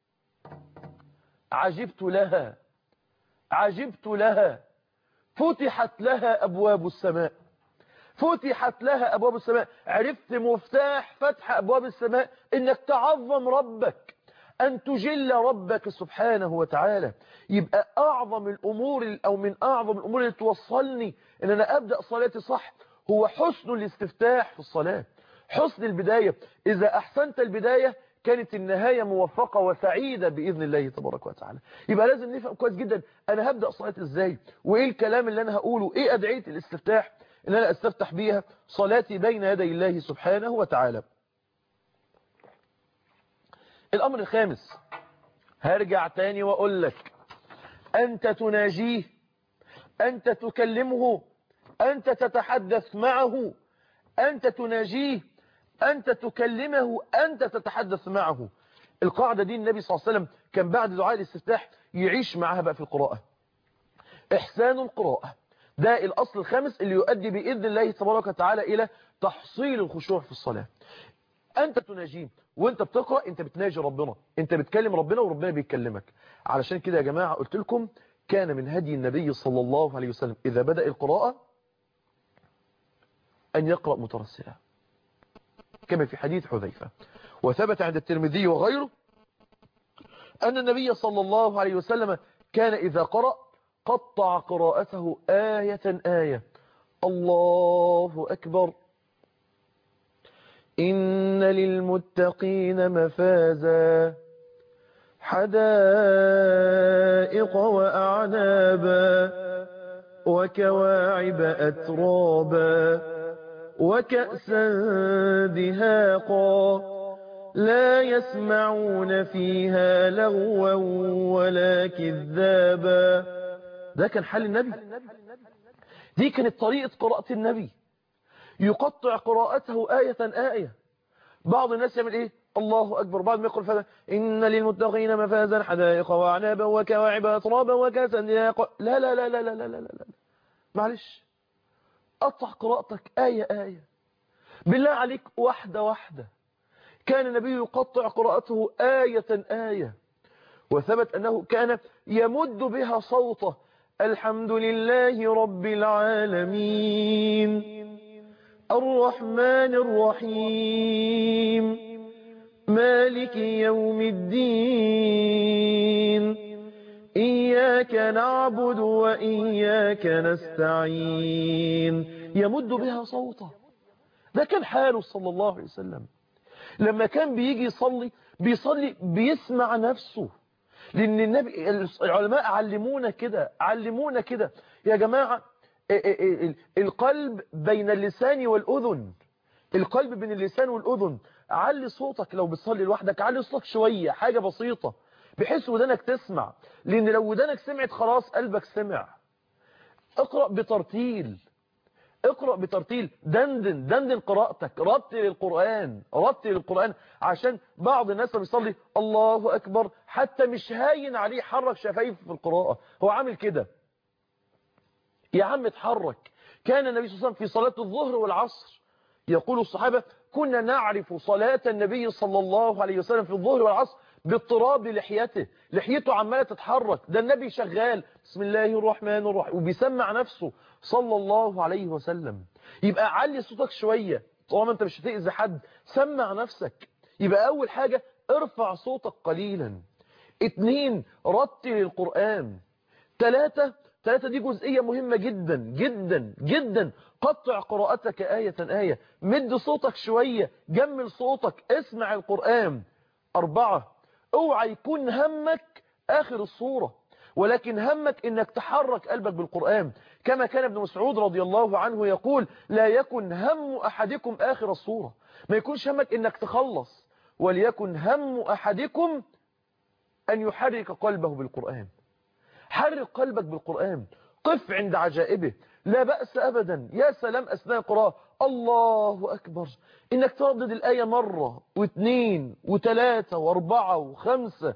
عجبت لها عجبت لها فتحت لها أبواب السماء فتحت لها أبواب السماء عرفت مفتاح فتح أبواب السماء إنك تعظم ربك أن تجل ربك سبحانه وتعالى يبقى أعظم الأمور أو من أعظم الأمور اللي توصلني إن أنا أبدأ صلاتي صح هو حسن الاستفتاح في الصلاة حسن البداية إذا أحسنت البداية كانت النهاية موفقة وسعيدة بإذن الله تبارك وتعالى يبقى لازم نفهم كويس جدا أنا هبدأ صلاتي إزاي وإيه الكلام اللي أنا هقوله إيه أدعية الاستفتاح إن أنا أستفتح بيها صلاتي بين يدي الله سبحانه وتعالى الأمر الخامس هرجع تاني وأقول لك أنت تناجيه أنت تكلمه أنت تتحدث معه أنت تناجيه أنت تكلمه أنت تتحدث معه القاعدة دي النبي صلى الله عليه وسلم كان بعد دعاء الاستفتاح يعيش معها بقى في القراءة إحسان القراءة ده الأصل الخامس اللي يؤدي بإذن الله تبارك وتعالى إلى تحصيل الخشوع في الصلاة أنت تناجيه وانت بتقرأ انت بتناجي ربنا انت بتكلم ربنا وربنا بيكلمك علشان كده يا جماعة قلت لكم كان من هدي النبي صلى الله عليه وسلم إذا بدأ القراءة أن يقرأ مترسلا كما في حديث حذيفة وثبت عند الترمذي وغيره أن النبي صلى الله عليه وسلم كان إذا قرأ قطع قراءته آية آية الله أكبر إن للمتقين مفازا حدائق وأعنابا وكواعب أترابا وكأسا دهاقا لا يسمعون فيها لغوا ولا كذابا ده كان حال النبي دي كانت طريقة قراءة النبي يقطع قراءته آية آية بعض الناس يعمل ايه الله أكبر بعد ما يقول فذا إن للمتقين مفازا حدائق وعنابا وكواعب أترابا وكاسا دهاقا لا لا لا لا لا لا لا لا معلش قطع قراءتك آية آية بالله عليك واحدة واحدة كان النبي يقطع قراءته آية آية وثبت أنه كان يمد بها صوته الحمد لله رب العالمين الرحمن الرحيم مالك يوم الدين إياك نعبد وإياك نستعين يمد بها صوته ده كان حاله صلى الله عليه وسلم لما كان بيجي يصلي بيصلي بيسمع نفسه لأن النبي العلماء علمونا كده علمونا كده يا جماعة القلب بين اللسان والأذن القلب بين اللسان والأذن علي صوتك لو بتصلي لوحدك علي صوتك شوية حاجة بسيطة بحيث ودانك تسمع لأن لو ودانك سمعت خلاص قلبك سمع اقرأ بترتيل اقرأ بترتيل دندن دندن قراءتك رتل القرآن رتل القرآن عشان بعض الناس بيصلي الله أكبر حتى مش هاين عليه حرك شفايفه في القراءة هو عامل كده يا عم اتحرك كان النبي صلى الله عليه وسلم في صلاة الظهر والعصر يقول الصحابة كنا نعرف صلاة النبي صلى الله عليه وسلم في الظهر والعصر باضطراب لحيته لحيته عمالة تتحرك ده النبي شغال بسم الله الرحمن الرحيم وبيسمع نفسه صلى الله عليه وسلم يبقى علي صوتك شوية طالما انت مش هتأذي حد سمع نفسك يبقى اول حاجة ارفع صوتك قليلا اتنين رتل القرآن ثلاثة ثلاثة دي جزئية مهمة جدا جدا جدا قطع قراءتك آية آية مد صوتك شوية جمل صوتك اسمع القرآن أربعة اوعى يكون همك آخر الصورة ولكن همك انك تحرك قلبك بالقرآن كما كان ابن مسعود رضي الله عنه يقول لا يكن هم أحدكم آخر الصورة ما يكونش همك انك تخلص وليكن هم أحدكم أن يحرك قلبه بالقرآن حرك قلبك بالقرآن قف عند عجائبه لا بأس أبدا يا سلام أثناء القراءة الله أكبر إنك تردد الآية مرة واثنين وثلاثة واربعة وخمسة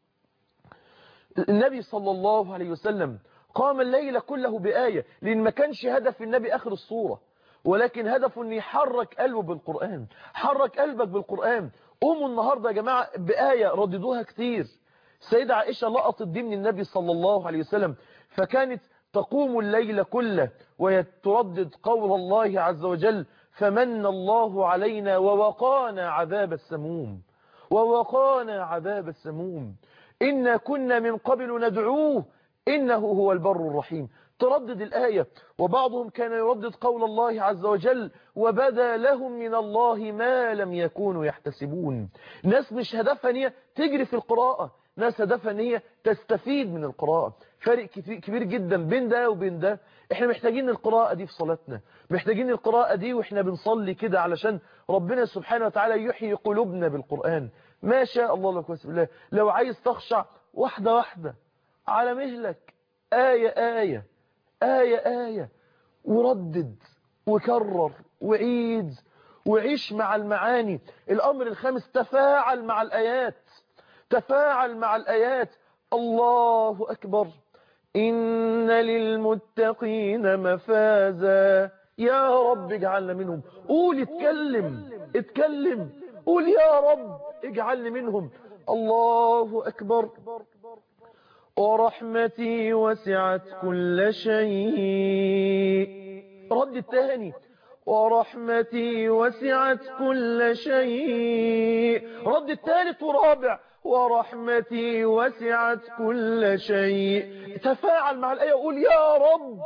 النبي صلى الله عليه وسلم قام الليل كله بآية لأن ما كانش هدف النبي آخر الصورة ولكن هدفه أن يحرك قلبه بالقرآن حرك قلبك بالقرآن قوموا النهاردة يا جماعة بآية رددوها كتير سيدة عائشة لقطت دي من النبي صلى الله عليه وسلم فكانت تقوم الليل كله ويتردد قول الله عز وجل فمن الله علينا ووقانا عذاب السموم ووقانا عذاب السموم إنا كنا من قبل ندعوه إنه هو البر الرحيم تردد الآية وبعضهم كان يردد قول الله عز وجل وبدا لهم من الله ما لم يكونوا يحتسبون ناس مش هدفها نية تجري في القراءة ناس هدفها ان هي تستفيد من القراءة فرق كبير جدا بين ده وبين ده احنا محتاجين القراءة دي في صلاتنا محتاجين القراءة دي واحنا بنصلي كده علشان ربنا سبحانه وتعالى يحيي قلوبنا بالقرآن ما شاء الله لك واسم الله لو عايز تخشع واحدة واحدة على مهلك آية آية آية آية وردد وكرر وعيد وعيش مع المعاني الأمر الخامس تفاعل مع الآيات تفاعل مع الآيات الله أكبر إن للمتقين مفازا يا رب اجعلنا منهم قول اتكلم اتكلم قول يا رب اجعلني منهم الله أكبر ورحمتي وسعت كل شيء رد الثاني ورحمتي وسعت كل شيء رد الثالث ورابع ورحمتي وسعت كل شيء تفاعل مع الآية قول يا رب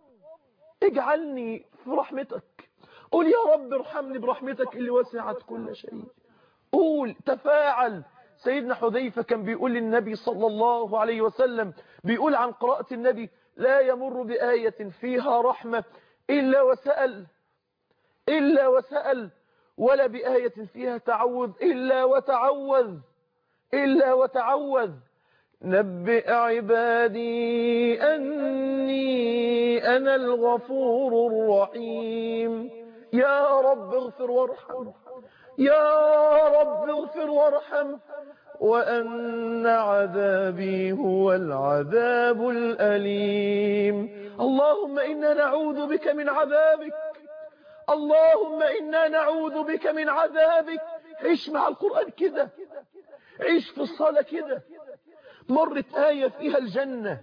اجعلني في رحمتك قول يا رب ارحمني برحمتك اللي وسعت كل شيء قول تفاعل سيدنا حذيفة كان بيقول للنبي صلى الله عليه وسلم بيقول عن قراءة النبي لا يمر بآية فيها رحمة إلا وسأل إلا وسأل ولا بآية فيها تعوذ إلا وتعوذ إلا وتعوذ نبئ عبادي أني أنا الغفور الرحيم يا رب اغفر وارحم يا رب اغفر وارحم وأن عذابي هو العذاب الأليم اللهم إنا نعوذ بك من عذابك اللهم إنا نعوذ بك من عذابك عيش مع القرآن كده عيش في الصلاة كده مرت آية فيها الجنة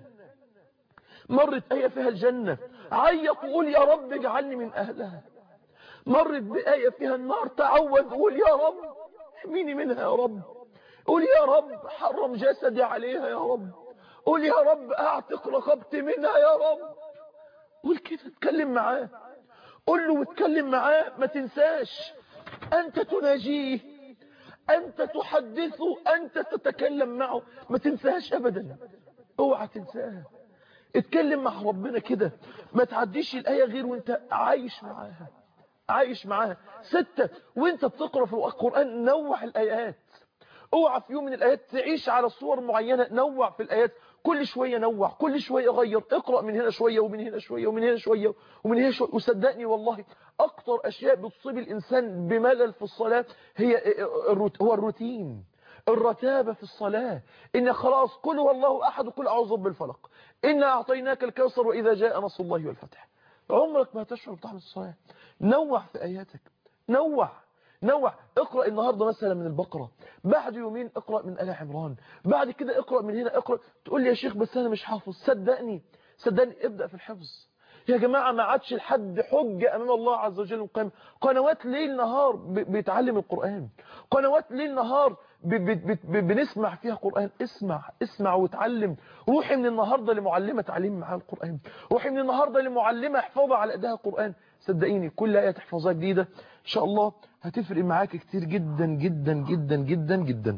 مرت آية فيها الجنة عيط وقول يا رب اجعلني من أهلها مرت بآية فيها النار تعوذ قول يا رب احميني منها يا رب قول يا رب حرم جسدي عليها يا رب قول يا رب اعتق رقبتي منها يا رب قول كده اتكلم معاه قول له واتكلم معاه ما تنساش انت تناجيه انت تحدثه انت تتكلم معه ما تنساهاش ابدا اوعى تنساها اتكلم مع ربنا كده ما تعديش الآية غير وانت عايش معاها عايش معاها ستة وانت بتقرأ في القرآن نوع الآيات اوعى في يوم من الآيات تعيش على صور معينة نوع في الآيات كل شوية نوع كل شوية غير اقرأ من هنا شوية ومن هنا شوية ومن هنا شوية ومن هنا شوية وصدقني والله أكتر أشياء بتصيب الإنسان بملل في الصلاة هي هو الروتين الرتابة في الصلاة إن خلاص كل والله أحد وكل أعوذ بالفلق إنا أعطيناك الكوثر وإذا جاء نصر الله والفتح عمرك ما تشعر بطعم الصلاة نوع في آياتك نوع نوع اقرأ النهاردة مثلا من البقرة بعد يومين اقرأ من آل عمران بعد كده اقرأ من هنا اقرأ تقول لي يا شيخ بس أنا مش حافظ صدقني صدقني ابدأ في الحفظ يا جماعة ما عادش لحد حجة أمام الله عز وجل القيامة قنوات ليل نهار بيتعلم القرآن قنوات ليل نهار بنسمع فيها قرآن اسمع اسمع وتعلم روحي من النهاردة لمعلمة تعليم معها القرآن روحي من النهاردة لمعلمة احفظها على ايدها القرآن صدقيني كل آية تحفظها جديدة إن شاء الله هتفرق معاك كتير جدا جدا جدا جدا جدا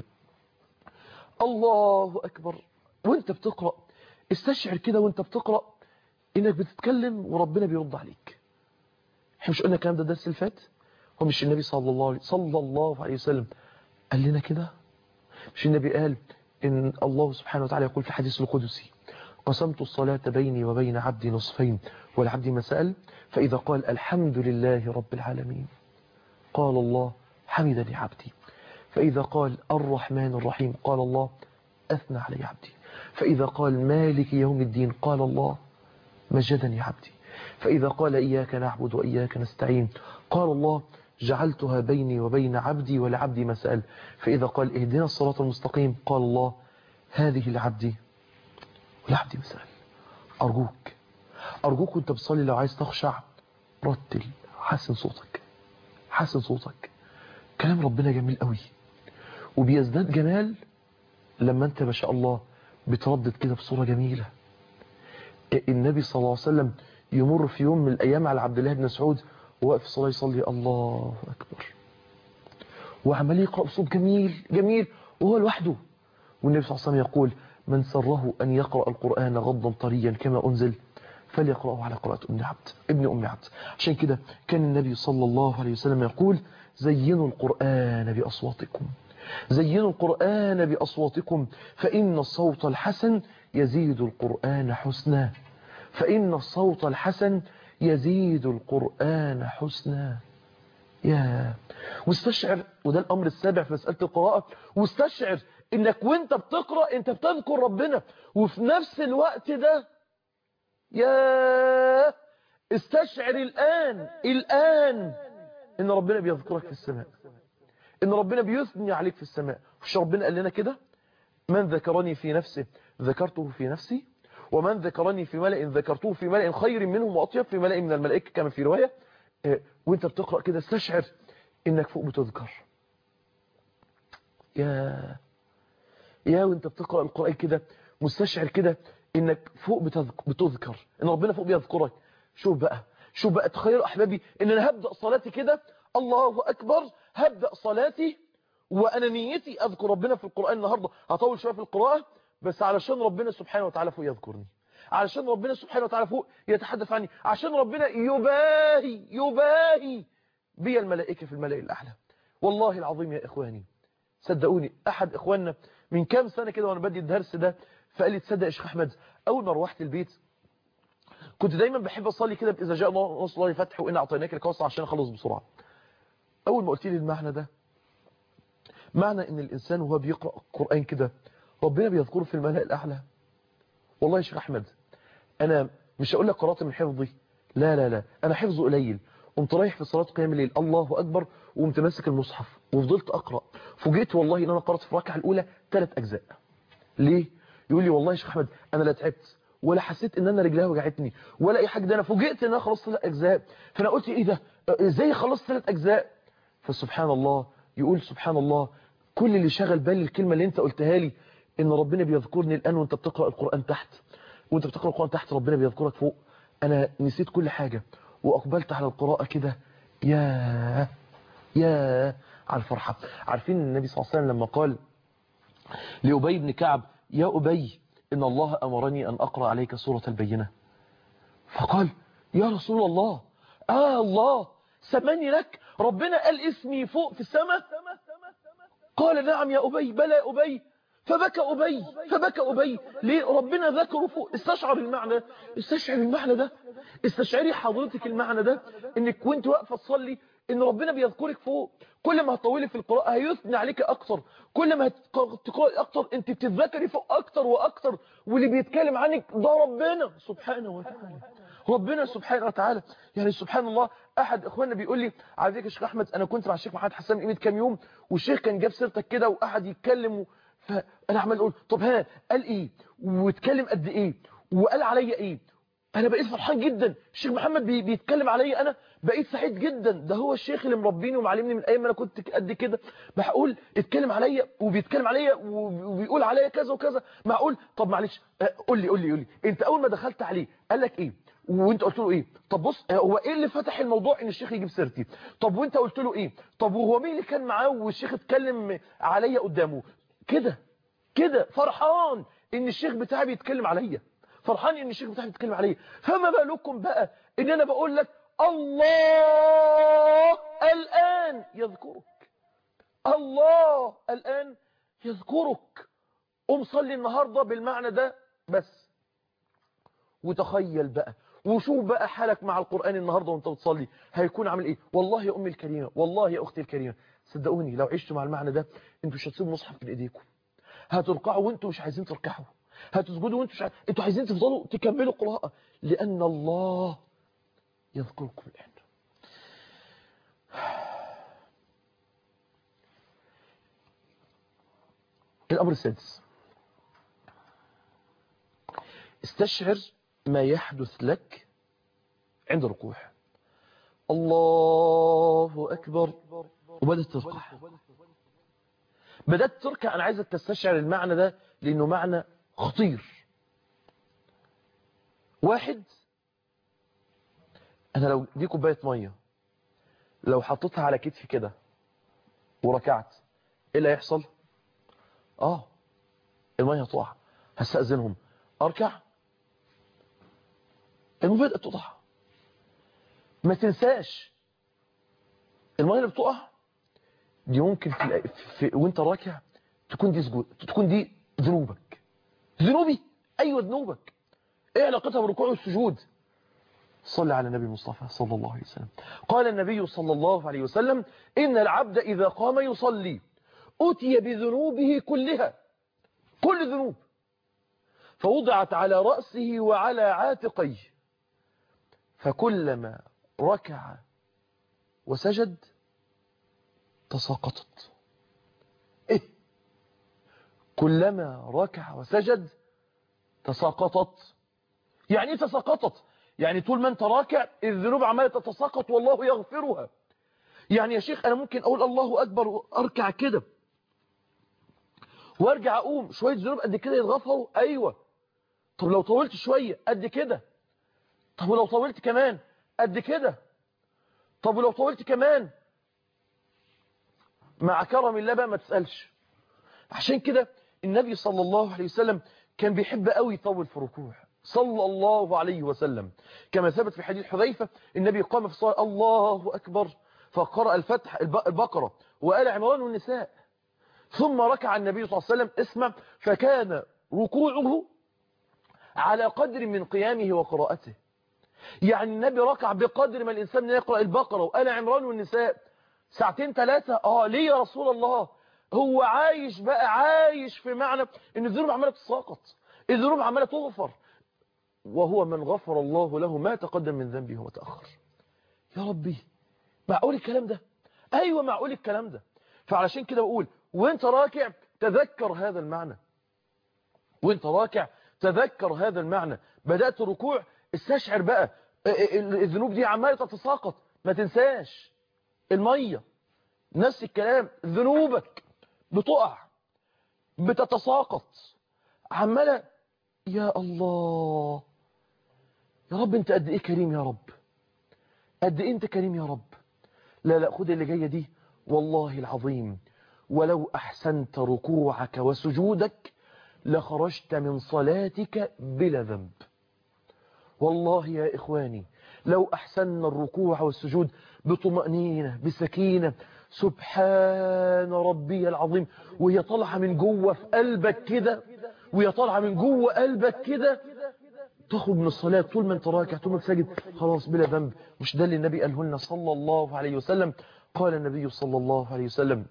الله أكبر وانت بتقرأ استشعر كده وانت بتقرأ انك بتتكلم وربنا بيرد عليك احنا مش قلنا الكلام ده الدرس اللي فات هو مش النبي صلى الله عليه صلى الله عليه وسلم قال لنا كده مش النبي قال ان الله سبحانه وتعالى يقول في الحديث القدسي قسمت الصلاة بيني وبين عبدي نصفين والعبد ما سأل فإذا قال الحمد لله رب العالمين قال الله حمدني عبدي فإذا قال الرحمن الرحيم قال الله أثنى علي عبدي فإذا قال مالك يوم الدين قال الله مجدني عبدي فإذا قال إياك نعبد وإياك نستعين قال الله جعلتها بيني وبين عبدي ولعبدي ما سأل فإذا قال اهدنا الصراط المستقيم قال الله هذه لعبدي ولعبدي ما سأل أرجوك أرجوك وانت بتصلي لو عايز تخشع رتل حسن صوتك حسن صوتك كلام ربنا جميل قوي وبيزداد جمال لما انت ما شاء الله بتردد كده بصورة جميلة النبي صلى الله عليه وسلم يمر في يوم من الأيام على عبد الله بن مسعود وواقف في الصلاة يصلي الله أكبر وعمال يقرأ بصوت جميل جميل وهو لوحده والنبي صلى الله عليه وسلم يقول من سره أن يقرأ القرآن غضا طريا كما أنزل فليقرأه على قراءة أم عبد ابن أم عبد عشان كده كان النبي صلى الله عليه وسلم يقول زينوا القرآن بأصواتكم زينوا القرآن بأصواتكم فإن الصوت الحسن يزيد القرآن حسنا فإن الصوت الحسن يزيد القرآن حسنا يا واستشعر وده الأمر السابع في مسألة القراءة واستشعر إنك وانت بتقرأ انت بتذكر ربنا وفي نفس الوقت ده يا استشعر الآن الآن إن ربنا بيذكرك في السماء إن ربنا بيثني عليك في السماء مش ربنا قال لنا كده من ذكرني في نفسه ذكرته في نفسي ومن ذكرني في ملأ ذكرته في ملأ خير منهم وأطيب في ملأ من الملائكة كما في رواية وانت بتقرأ كده استشعر انك فوق بتذكر يا يا وانت بتقرأ القرآن كده مستشعر كده انك فوق بتذكر ان ربنا فوق بيذكرك شوف بقى شوف بقى تخيلوا احبابي ان انا هبدأ صلاتي كده الله اكبر هبدأ صلاتي وانا نيتي اذكر ربنا في القرآن النهاردة هطول شوية في القراءة بس علشان ربنا سبحانه وتعالى فوق يذكرني علشان ربنا سبحانه وتعالى فوق يتحدث عني عشان ربنا يباهي يباهي بي الملائكة في الملائكة الأعلى والله العظيم يا إخواني صدقوني أحد إخواننا من كام سنة كده وأنا بدي الدرس ده فقال لي تصدق يا شيخ أحمد أول ما روحت البيت كنت دايما بحب أصلي كده إذا جاء نصر الله فتح وإن أعطيناك الكوثر عشان أخلص بسرعة أول ما قلت لي المعنى ده معنى إن الإنسان وهو بيقرأ القرآن كده ربنا بيذكره في الملأ الأعلى والله يا شيخ أحمد أنا مش هقول لك قراءة من حفظي لا لا لا أنا حفظه قليل قمت رايح في صلاة قيام الليل الله أكبر وقمت ماسك المصحف وفضلت أقرأ فوجئت والله إن أنا قرأت في الركعة الأولى ثلاث أجزاء ليه؟ يقول لي والله يا شيخ أحمد أنا لا تعبت ولا حسيت ان انا رجلها وجعتني ولا اي حاجه ده انا فوجئت ان انا خلصت ثلاث اجزاء فانا قلت ايه ده ازاي خلصت ثلاث اجزاء فسبحان الله يقول سبحان الله كل اللي شغل بالي الكلمه اللي انت قلتها لي ان ربنا بيذكرني الان وانت بتقرا القران تحت وانت بتقرا القران تحت ربنا بيذكرك فوق انا نسيت كل حاجه واقبلت على القراءه كده يا يا على الفرحه عارفين النبي صلى الله عليه وسلم لما قال لأبي بن كعب يا أبي إن الله أمرني أن أقرأ عليك سورة البينة فقال يا رسول الله آه الله سماني لك ربنا قال اسمي فوق في السماء قال نعم يا أبي بلى يا أبي فبكى أبي فبكى أبي ليه ربنا ذكره فوق استشعر المعنى استشعر المعنى ده استشعري حضرتك المعنى ده انك وانت واقفه تصلي ان ربنا بيذكرك فوق كل ما هتطولي في القراءه هيثني عليك اكتر كل ما هتقراي اكتر انت بتتذكري فوق اكتر واكتر واللي بيتكلم عنك ده ربنا سبحانه وتعالى ربنا سبحانه وتعالى يعني سبحان الله احد اخواننا بيقول لي على فكره يا شيخ احمد انا كنت مع الشيخ محمد حسان قيمه كام يوم والشيخ كان جاب سيرتك كده وقعد يتكلم و... فانا عمال اقول طب ها قال ايه واتكلم قد ايه وقال عليا ايه انا بقيت فرحان جدا الشيخ محمد بي بيتكلم عليا انا بقيت سعيد جدا ده هو الشيخ اللي مربيني ومعلمني من ايام ما انا كنت قد كده بقول اتكلم عليا وبيتكلم عليا وبيقول عليا كذا وكذا معقول طب معلش قول لي قول لي قول لي انت اول ما دخلت عليه قال لك ايه وانت قلت له ايه طب بص هو ايه اللي فتح الموضوع ان الشيخ يجيب سيرتي طب وانت قلت له ايه طب وهو مين اللي كان معاه والشيخ اتكلم عليا قدامه كده كده فرحان ان الشيخ بتاعي بيتكلم عليا فرحان ان الشيخ بتاعي بيتكلم عليا فما بالكم بقى ان انا بقول لك الله الان يذكرك الله الان يذكرك قوم صلي النهارده بالمعنى ده بس وتخيل بقى وشوف بقى حالك مع القرآن النهاردة وانت بتصلي هيكون عامل ايه والله يا امي الكريمة والله يا اختي الكريمة صدقوني لو عشتوا مع المعنى ده انتوا مش هتسيبوا مصحف من ايديكم هتركعوا وانتوا مش عايزين تركعوا هتسجدوا وانتوا مش عايزين انتوا عايزين تفضلوا تكملوا قراءة لان الله يذكركم الان الامر السادس استشعر ما يحدث لك عند الركوع الله أكبر وبدأت تركع بدأت تركع أنا عايزك تستشعر المعنى ده لأنه معنى خطير واحد أنا لو دي كوباية مية لو حطيتها على كتفي كده وركعت إيه اللي هيحصل آه المية هتقع هستأذنهم أركع المبادئ تقع ما تنساش المية اللي بتقع دي ممكن في, في وانت راكع تكون دي سجود تكون دي ذنوبك ذنوبي ايوه ذنوبك ايه علاقتها بالركوع والسجود صلى على النبي المصطفى صلى الله عليه وسلم قال النبي صلى الله عليه وسلم ان العبد اذا قام يصلي اتي بذنوبه كلها كل ذنوب فوضعت على رأسه وعلى عاتقيه فكلما ركع وسجد تساقطت إيه؟ كلما ركع وسجد تساقطت يعني ايه تساقطت يعني طول ما انت راكع الذنوب عماله تتساقط والله يغفرها يعني يا شيخ انا ممكن اقول الله اكبر واركع كده وارجع اقوم شويه ذنوب قد كده يتغفروا ايوه طب لو طولت شويه قد كده طب ولو طولت كمان قد كده طب ولو طولت كمان مع كرم الله بقى ما تسألش عشان كده النبي صلى الله عليه وسلم كان بيحب قوي يطول في الركوع صلى الله عليه وسلم كما ثبت في حديث حذيفة النبي قام في الصلاة الله أكبر فقرأ الفتح البقرة وآل عمران والنساء ثم ركع النبي صلى الله عليه وسلم اسمه فكان ركوعه على قدر من قيامه وقراءته يعني النبي ركع بقدر ما الإنسان يقرأ البقرة وآل عمران والنساء ساعتين ثلاثة آه ليه يا رسول الله هو عايش بقى عايش في معنى ان الذنوب عمالة تساقط الذنوب عمالة تغفر وهو من غفر الله له ما تقدم من ذنبه وما تأخر يا ربي معقول الكلام ده ايوه معقول الكلام ده فعلشان كده بقول وانت راكع تذكر هذا المعنى وانت راكع تذكر هذا المعنى بدأت ركوع استشعر بقى الذنوب دي عمالة تتساقط ما تنساش المية نفس الكلام ذنوبك بتقع بتتساقط عمالة يا الله يا رب انت قد ايه كريم يا رب قد ايه انت كريم يا رب لا لا خد اللي جاية دي والله العظيم ولو احسنت ركوعك وسجودك لخرجت من صلاتك بلا ذنب والله يا إخواني لو أحسننا الركوع والسجود بطمأنينة بسكينة سبحان ربي العظيم وهي طالعة من جوه في قلبك كده وهي طالعة من جوه قلبك كده تخرج من الصلاة طول ما انت راكع طول ما انت ساجد خلاص بلا ذنب مش ده اللي النبي قاله لنا صلى الله عليه وسلم قال النبي صلى الله عليه وسلم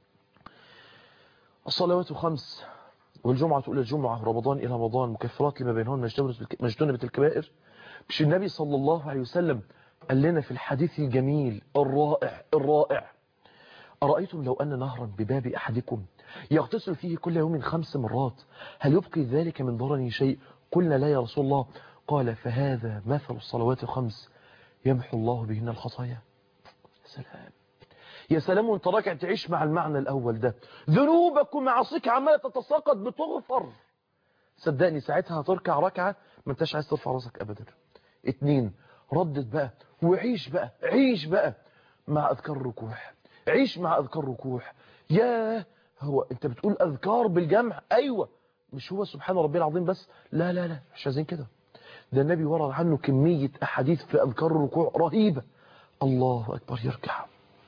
الصلوات خمس والجمعة إلى الجمعة رمضان إلى رمضان مكفرات لما بينهن مجتنبة الكبائر مش النبي صلى الله عليه وسلم قال لنا في الحديث الجميل الرائع الرائع أرأيتم لو أن نهرا بباب أحدكم يغتسل فيه كل يوم خمس مرات هل يبقي ذلك من ضرني شيء قلنا لا يا رسول الله قال فهذا مثل الصلوات الخمس يمحو الله بهن الخطايا سلام يا سلام وانت راكع تعيش مع المعنى الأول ده ذنوبك ومعاصيك عمالة تتساقط بتغفر صدقني ساعتها هتركع ركعة ما انتش عايز ترفع راسك أبدا اتنين ردد بقى وعيش بقى عيش بقى مع أذكار الركوع عيش مع أذكار الركوع يا هو انت بتقول أذكار بالجمع أيوة مش هو سبحان ربي العظيم بس لا لا لا مش عايزين كده ده النبي ورد عنه كمية أحاديث في أذكار الركوع رهيبة الله أكبر يركع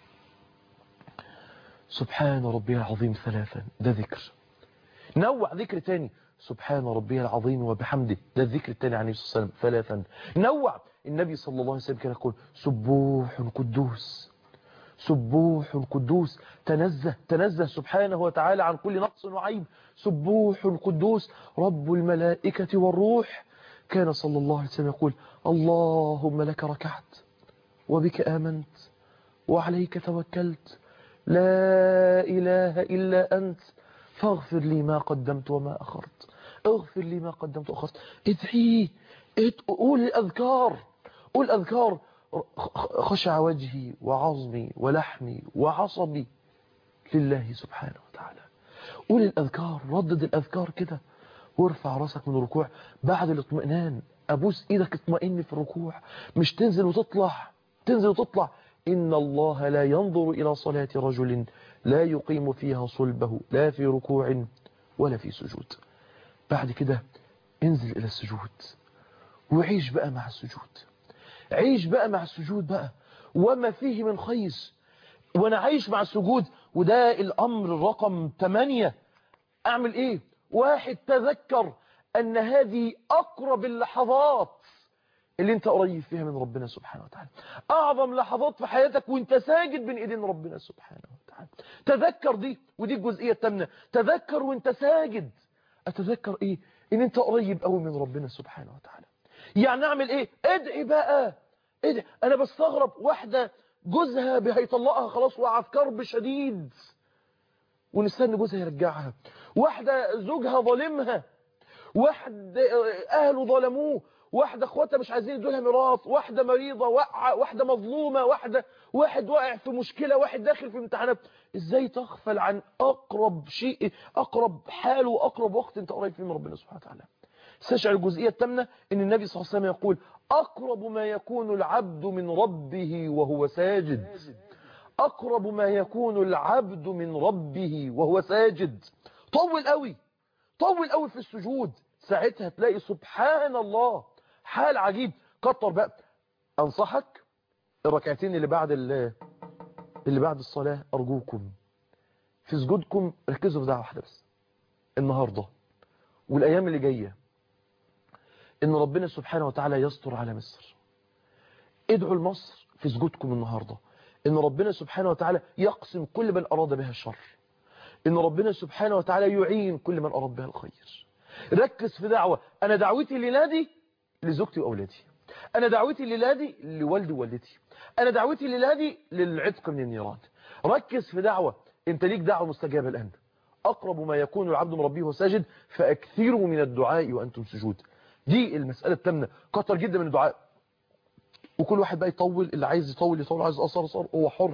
سبحان ربي العظيم ثلاثا ده ذكر نوع ذكر تاني سبحان ربي العظيم وبحمده ده الذكر التاني عن النبي صلى الله عليه وسلم ثلاثا نوع النبي صلى الله عليه وسلم كان يقول سبوح قدوس سبوح قدوس تنزه تنزه سبحانه وتعالى عن كل نقص وعيب سبوح قدوس رب الملائكة والروح كان صلى الله عليه وسلم يقول اللهم لك ركعت وبك آمنت وعليك توكلت لا إله إلا أنت فاغفر لي ما قدمت وما أخرت اغفر لي ما قدمت وأخرت ادعي قول الأذكار قول أذكار خشع وجهي وعظمي ولحمي وعصبي لله سبحانه وتعالى قول الأذكار ردد الأذكار كده وارفع راسك من الركوع بعد الاطمئنان أبوس إيدك اطمئن في الركوع مش تنزل وتطلع تنزل وتطلع إن الله لا ينظر إلى صلاة رجل لا يقيم فيها صلبه لا في ركوع ولا في سجود بعد كده انزل إلى السجود وعيش بقى مع السجود عيش بقى مع السجود بقى وما فيه من خير وانا عايش مع السجود وده الامر رقم 8 اعمل ايه واحد تذكر ان هذه اقرب اللحظات اللي انت قريب فيها من ربنا سبحانه وتعالى اعظم لحظات في حياتك وانت ساجد بين ايدين ربنا سبحانه وتعالى تذكر دي ودي الجزئيه الثامنه تذكر وانت ساجد اتذكر ايه ان انت قريب قوي من ربنا سبحانه وتعالى يعني اعمل ايه ادعي بقى ادعي انا بستغرب واحدة جوزها هيطلقها خلاص وقع في كرب شديد ونستنى جوزها يرجعها واحدة زوجها ظالمها واحد اهله ظلموه واحدة اخواتها مش عايزين يدوا لها ميراث واحدة مريضة وقع واحدة مظلومة واحدة واحد واقع في مشكلة واحد داخل في امتحانات ازاي تغفل عن اقرب شيء اقرب حال واقرب وقت انت قريب فيه من ربنا سبحانه وتعالى استشعر الجزئية التامنة ان النبي صلى الله عليه وسلم يقول اقرب ما يكون العبد من ربه وهو ساجد اقرب ما يكون العبد من ربه وهو ساجد طول قوي طول قوي في السجود ساعتها تلاقي سبحان الله حال عجيب كتر بقى انصحك الركعتين اللي بعد اللي بعد الصلاة ارجوكم في سجودكم ركزوا في دعوة واحدة بس النهاردة والايام اللي جايه ان ربنا سبحانه وتعالى يستر على مصر ادعوا لمصر في سجودكم النهاردة ان ربنا سبحانه وتعالى يقسم كل من اراد بها الشر ان ربنا سبحانه وتعالى يعين كل من اراد بها الخير ركز في دعوة انا دعوتي لنادي لزوجتي واولادي انا دعوتي لنادي لوالدي ووالدتي انا دعوتي لنادي للعتق من النيران ركز في دعوة انت ليك دعوة مستجابة الان اقرب ما يكون العبد من ربه وساجد فاكثروا من الدعاء وانتم سجود دي المسألة التامنة كتر جدا من الدعاء وكل واحد بقى يطول اللي عايز يطول يطول عايز أصر أصر هو حر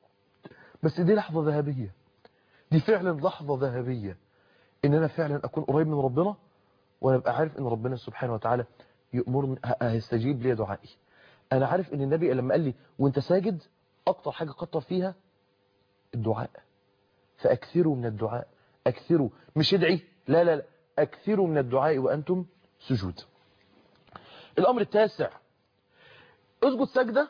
بس دي لحظة ذهبية دي فعلا لحظة ذهبية ان انا فعلا اكون قريب من ربنا وانا ابقى عارف ان ربنا سبحانه وتعالى يأمرني هيستجيب لي دعائي انا عارف ان النبي لما قال لي وانت ساجد اكتر حاجة كتر فيها الدعاء فاكثروا من الدعاء اكثروا مش ادعي لا لا لا اكثروا من الدعاء وانتم سجود الأمر التاسع اسجد سجدة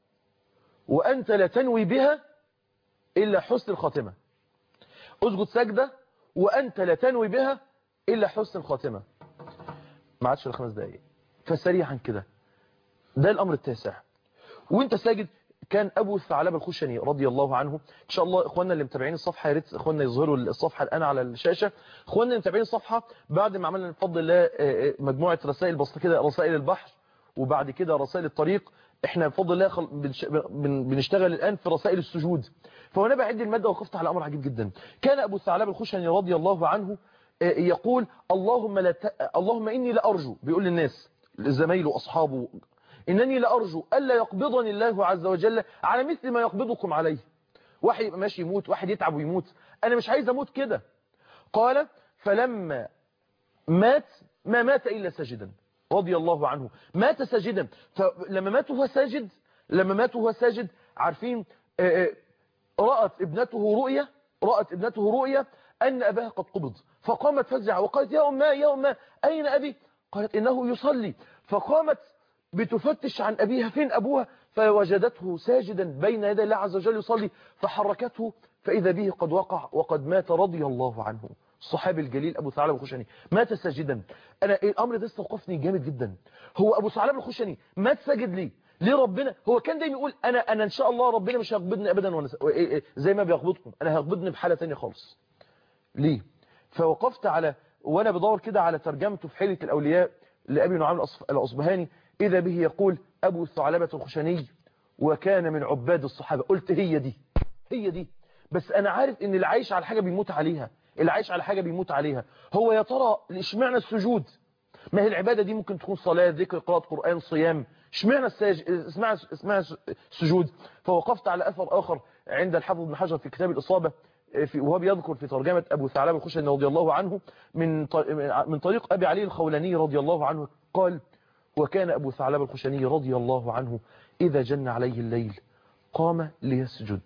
وأنت لا تنوي بها إلا حسن الخاتمة اسجد سجدة وأنت لا تنوي بها إلا حسن الخاتمة ما عادش الخمس دقايق فسريعا كده ده الأمر التاسع وانت ساجد كان أبو الثعلبة الخشني رضي الله عنه إن شاء الله إخواننا اللي متابعين الصفحة يا ريت إخواننا يظهروا الصفحة الآن على الشاشة إخواننا اللي متابعين الصفحة بعد ما عملنا بفضل الله مجموعة رسائل بسيطة كده رسائل البحر وبعد كده رسائل الطريق احنا بفضل الله خل... بنش... بن... بنشتغل الآن في رسائل السجود فوانا بعد المادة وقفت على أمر عجيب جدا كان أبو الثعلبة الخشني رضي الله عنه يقول اللهم لا ت... اللهم إني لأرجو بيقول للناس زمايله أصحابه إنني لأرجو ألا يقبضني الله عز وجل على مثل ما يقبضكم عليه واحد يبقى ماشي يموت واحد يتعب ويموت أنا مش عايز أموت كده قال فلما مات ما مات إلا ساجدا رضي الله عنه مات ساجدا فلما مات وهو ساجد لما مات وهو ساجد عارفين رأت ابنته رؤية رأت ابنته رؤية أن أباها قد قبض فقامت فزعة وقالت يا أمه يا أمه أين أبي قالت إنه يصلي فقامت بتفتش عن أبيها فين أبوها فوجدته ساجدا بين يدي الله عز وجل يصلي فحركته فإذا به قد وقع وقد مات رضي الله عنه الصحابي الجليل أبو ثعلب الخشني مات ساجدا أنا الأمر ده استوقفني جامد جدا هو أبو ثعلب الخشني مات ساجد ليه ليه ربنا هو كان دايما يقول أنا أنا إن شاء الله ربنا مش هيقبضني أبدا وانا زي ما بيقبضكم أنا هيقبضني بحالة تانية خالص ليه فوقفت على وأنا بدور كده على ترجمته في حيلة الأولياء لأبي نعام الأصبهاني إذا به يقول أبو الثعلبة الخشني وكان من عباد الصحابة قلت هي دي هي دي بس أنا عارف إن اللي عايش على حاجة بيموت عليها اللي عايش على حاجة بيموت عليها هو يا ترى اشمعنى السجود ما هي العبادة دي ممكن تكون صلاة ذكر قراءة قرآن صيام اشمعنى الساج... اسمع اسمع السجود فوقفت على أثر آخر عند الحافظ بن حجر في كتاب الإصابة في وهو بيذكر في ترجمة أبو ثعلبة الخشني رضي الله عنه من من طريق أبي علي الخولاني رضي الله عنه قال وكان أبو ثعلبة الخشني رضي الله عنه إذا جن عليه الليل قام ليسجد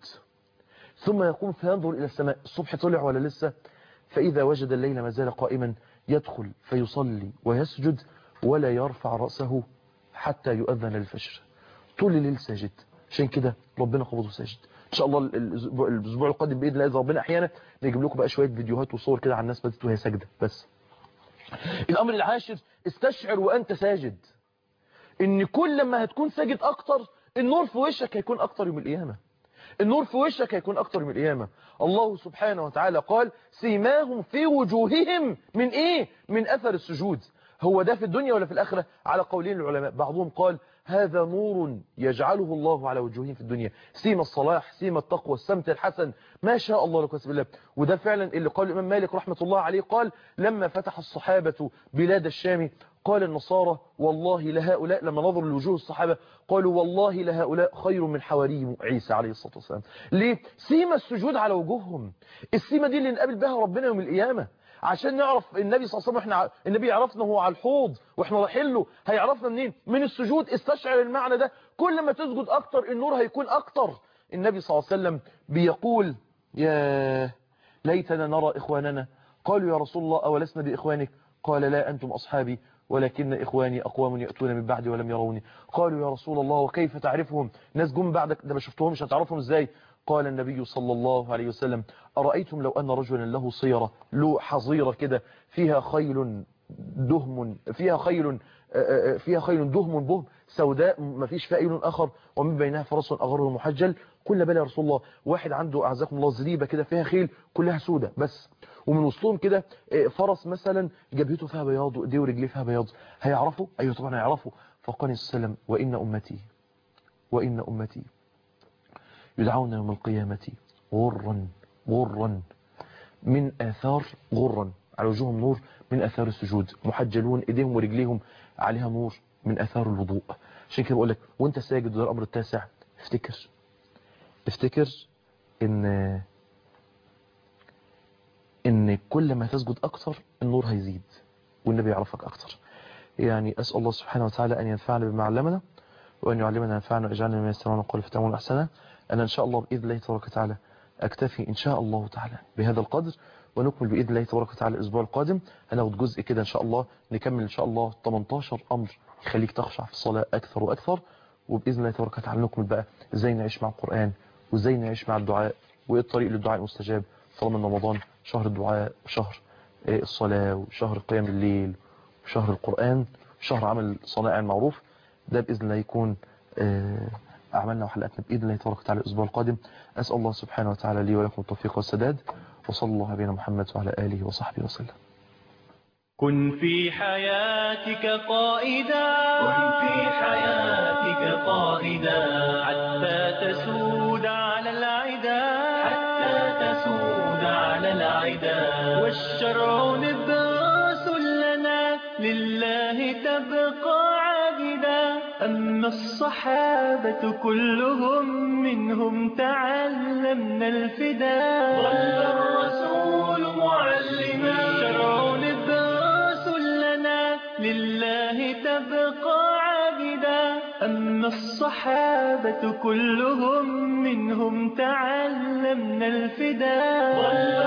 ثم يقوم فينظر إلى السماء الصبح طلع ولا لسه فإذا وجد الليل ما زال قائما يدخل فيصلي ويسجد ولا يرفع رأسه حتى يؤذن للفجر طول الليل ساجد عشان كده ربنا قبضه ساجد ان شاء الله الاسبوع, الأسبوع القادم باذن الله ربنا احيانا نجيب لكم بقى شويه فيديوهات وصور كده عن الناس بدت وهي ساجده بس الامر العاشر استشعر وانت ساجد ان كل ما هتكون ساجد اكتر النور في وشك هيكون اكتر يوم القيامه النور في وشك هيكون اكتر يوم القيامه الله سبحانه وتعالى قال سيماهم في وجوههم من ايه من اثر السجود هو ده في الدنيا ولا في الاخره على قولين العلماء بعضهم قال هذا نور يجعله الله على وجوههم في الدنيا سيما الصلاح سيما التقوى السمت الحسن ما شاء الله لك بالله وده فعلا اللي قال الإمام مالك رحمة الله عليه قال لما فتح الصحابة بلاد الشام قال النصارى والله لهؤلاء لما نظروا لوجوه الصحابة قالوا والله لهؤلاء خير من حواري عيسى عليه الصلاة والسلام ليه؟ سيما السجود على وجوههم السيما دي اللي نقابل بها ربنا يوم القيامة عشان نعرف النبي صلى الله عليه وسلم احنا النبي يعرفنا هو على الحوض واحنا رايحين له هيعرفنا منين من السجود استشعر المعنى ده كل ما تسجد اكتر النور هيكون اكتر النبي صلى الله عليه وسلم بيقول يا ليتنا نرى اخواننا قالوا يا رسول الله اولسنا باخوانك قال لا انتم اصحابي ولكن إخواني أقوام يأتون من بعدي ولم يروني قالوا يا رسول الله وكيف تعرفهم ناس جم بعدك ده ما شفتهمش هتعرفهم ازاي قال النبي صلى الله عليه وسلم أرأيتم لو أن رجلا له صيرة له حظيرة كده فيها خيل دهم فيها خيل فيها خيل دهم بهم سوداء ما فيش فائل آخر ومن بينها فرس أغره محجل قلنا بلى يا رسول الله واحد عنده أعزكم الله زريبة كده فيها خيل كلها سودة بس ومن وسطهم كده فرس مثلا جبهته فيها بياض وايديه ورجليه فيها بياض هيعرفوا ايوه طبعا هيعرفوا فقال السلام وان امتي وان امتي يدعون يوم القيامة غرا غرا من آثار غرا على وجوههم نور من آثار السجود محجلون ايديهم ورجليهم عليها نور من آثار الوضوء عشان كده بقول لك وانت ساجد وده الامر التاسع افتكر افتكر ان ان كل ما تسجد اكتر النور هيزيد والنبي يعرفك اكتر يعني اسال الله سبحانه وتعالى ان ينفعنا بما علمنا وان يعلمنا ينفعنا ويجعلنا من يستمعون القول فتعملون احسنا انا ان شاء الله باذن الله تبارك وتعالى اكتفي ان شاء الله تعالى بهذا القدر ونكمل باذن الله تبارك وتعالى الاسبوع القادم هناخد جزء كده ان شاء الله نكمل ان شاء الله 18 امر يخليك تخشع في الصلاه اكثر واكثر وباذن الله تبارك وتعالى نكمل بقى ازاي نعيش مع القران وازاي نعيش مع الدعاء وايه الطريق للدعاء المستجاب طالما ان رمضان شهر الدعاء وشهر آه، الصلاه وشهر قيام الليل وشهر القران وشهر عمل صنائع المعروف ده باذن الله يكون آه، اعمالنا وحلقاتنا باذن الله تبارك وتعالى الاسبوع القادم اسال الله سبحانه وتعالى لي ولكم التوفيق والسداد وصلى الله على نبينا محمد وعلى اله وصحبه وسلم كن في حياتك قائدا كن في حياتك قائدا حتى تسود على العدا حتى تسود على العدا والشرع نبراس لنا لله تبقى عابدا أما الصحابة كلهم منهم تعلمنا الفداء ظل الرسول معلما الشرع نبراس لنا لله تبقى عابدا أما الصحابة كلهم منهم تعلمنا الفداء ظل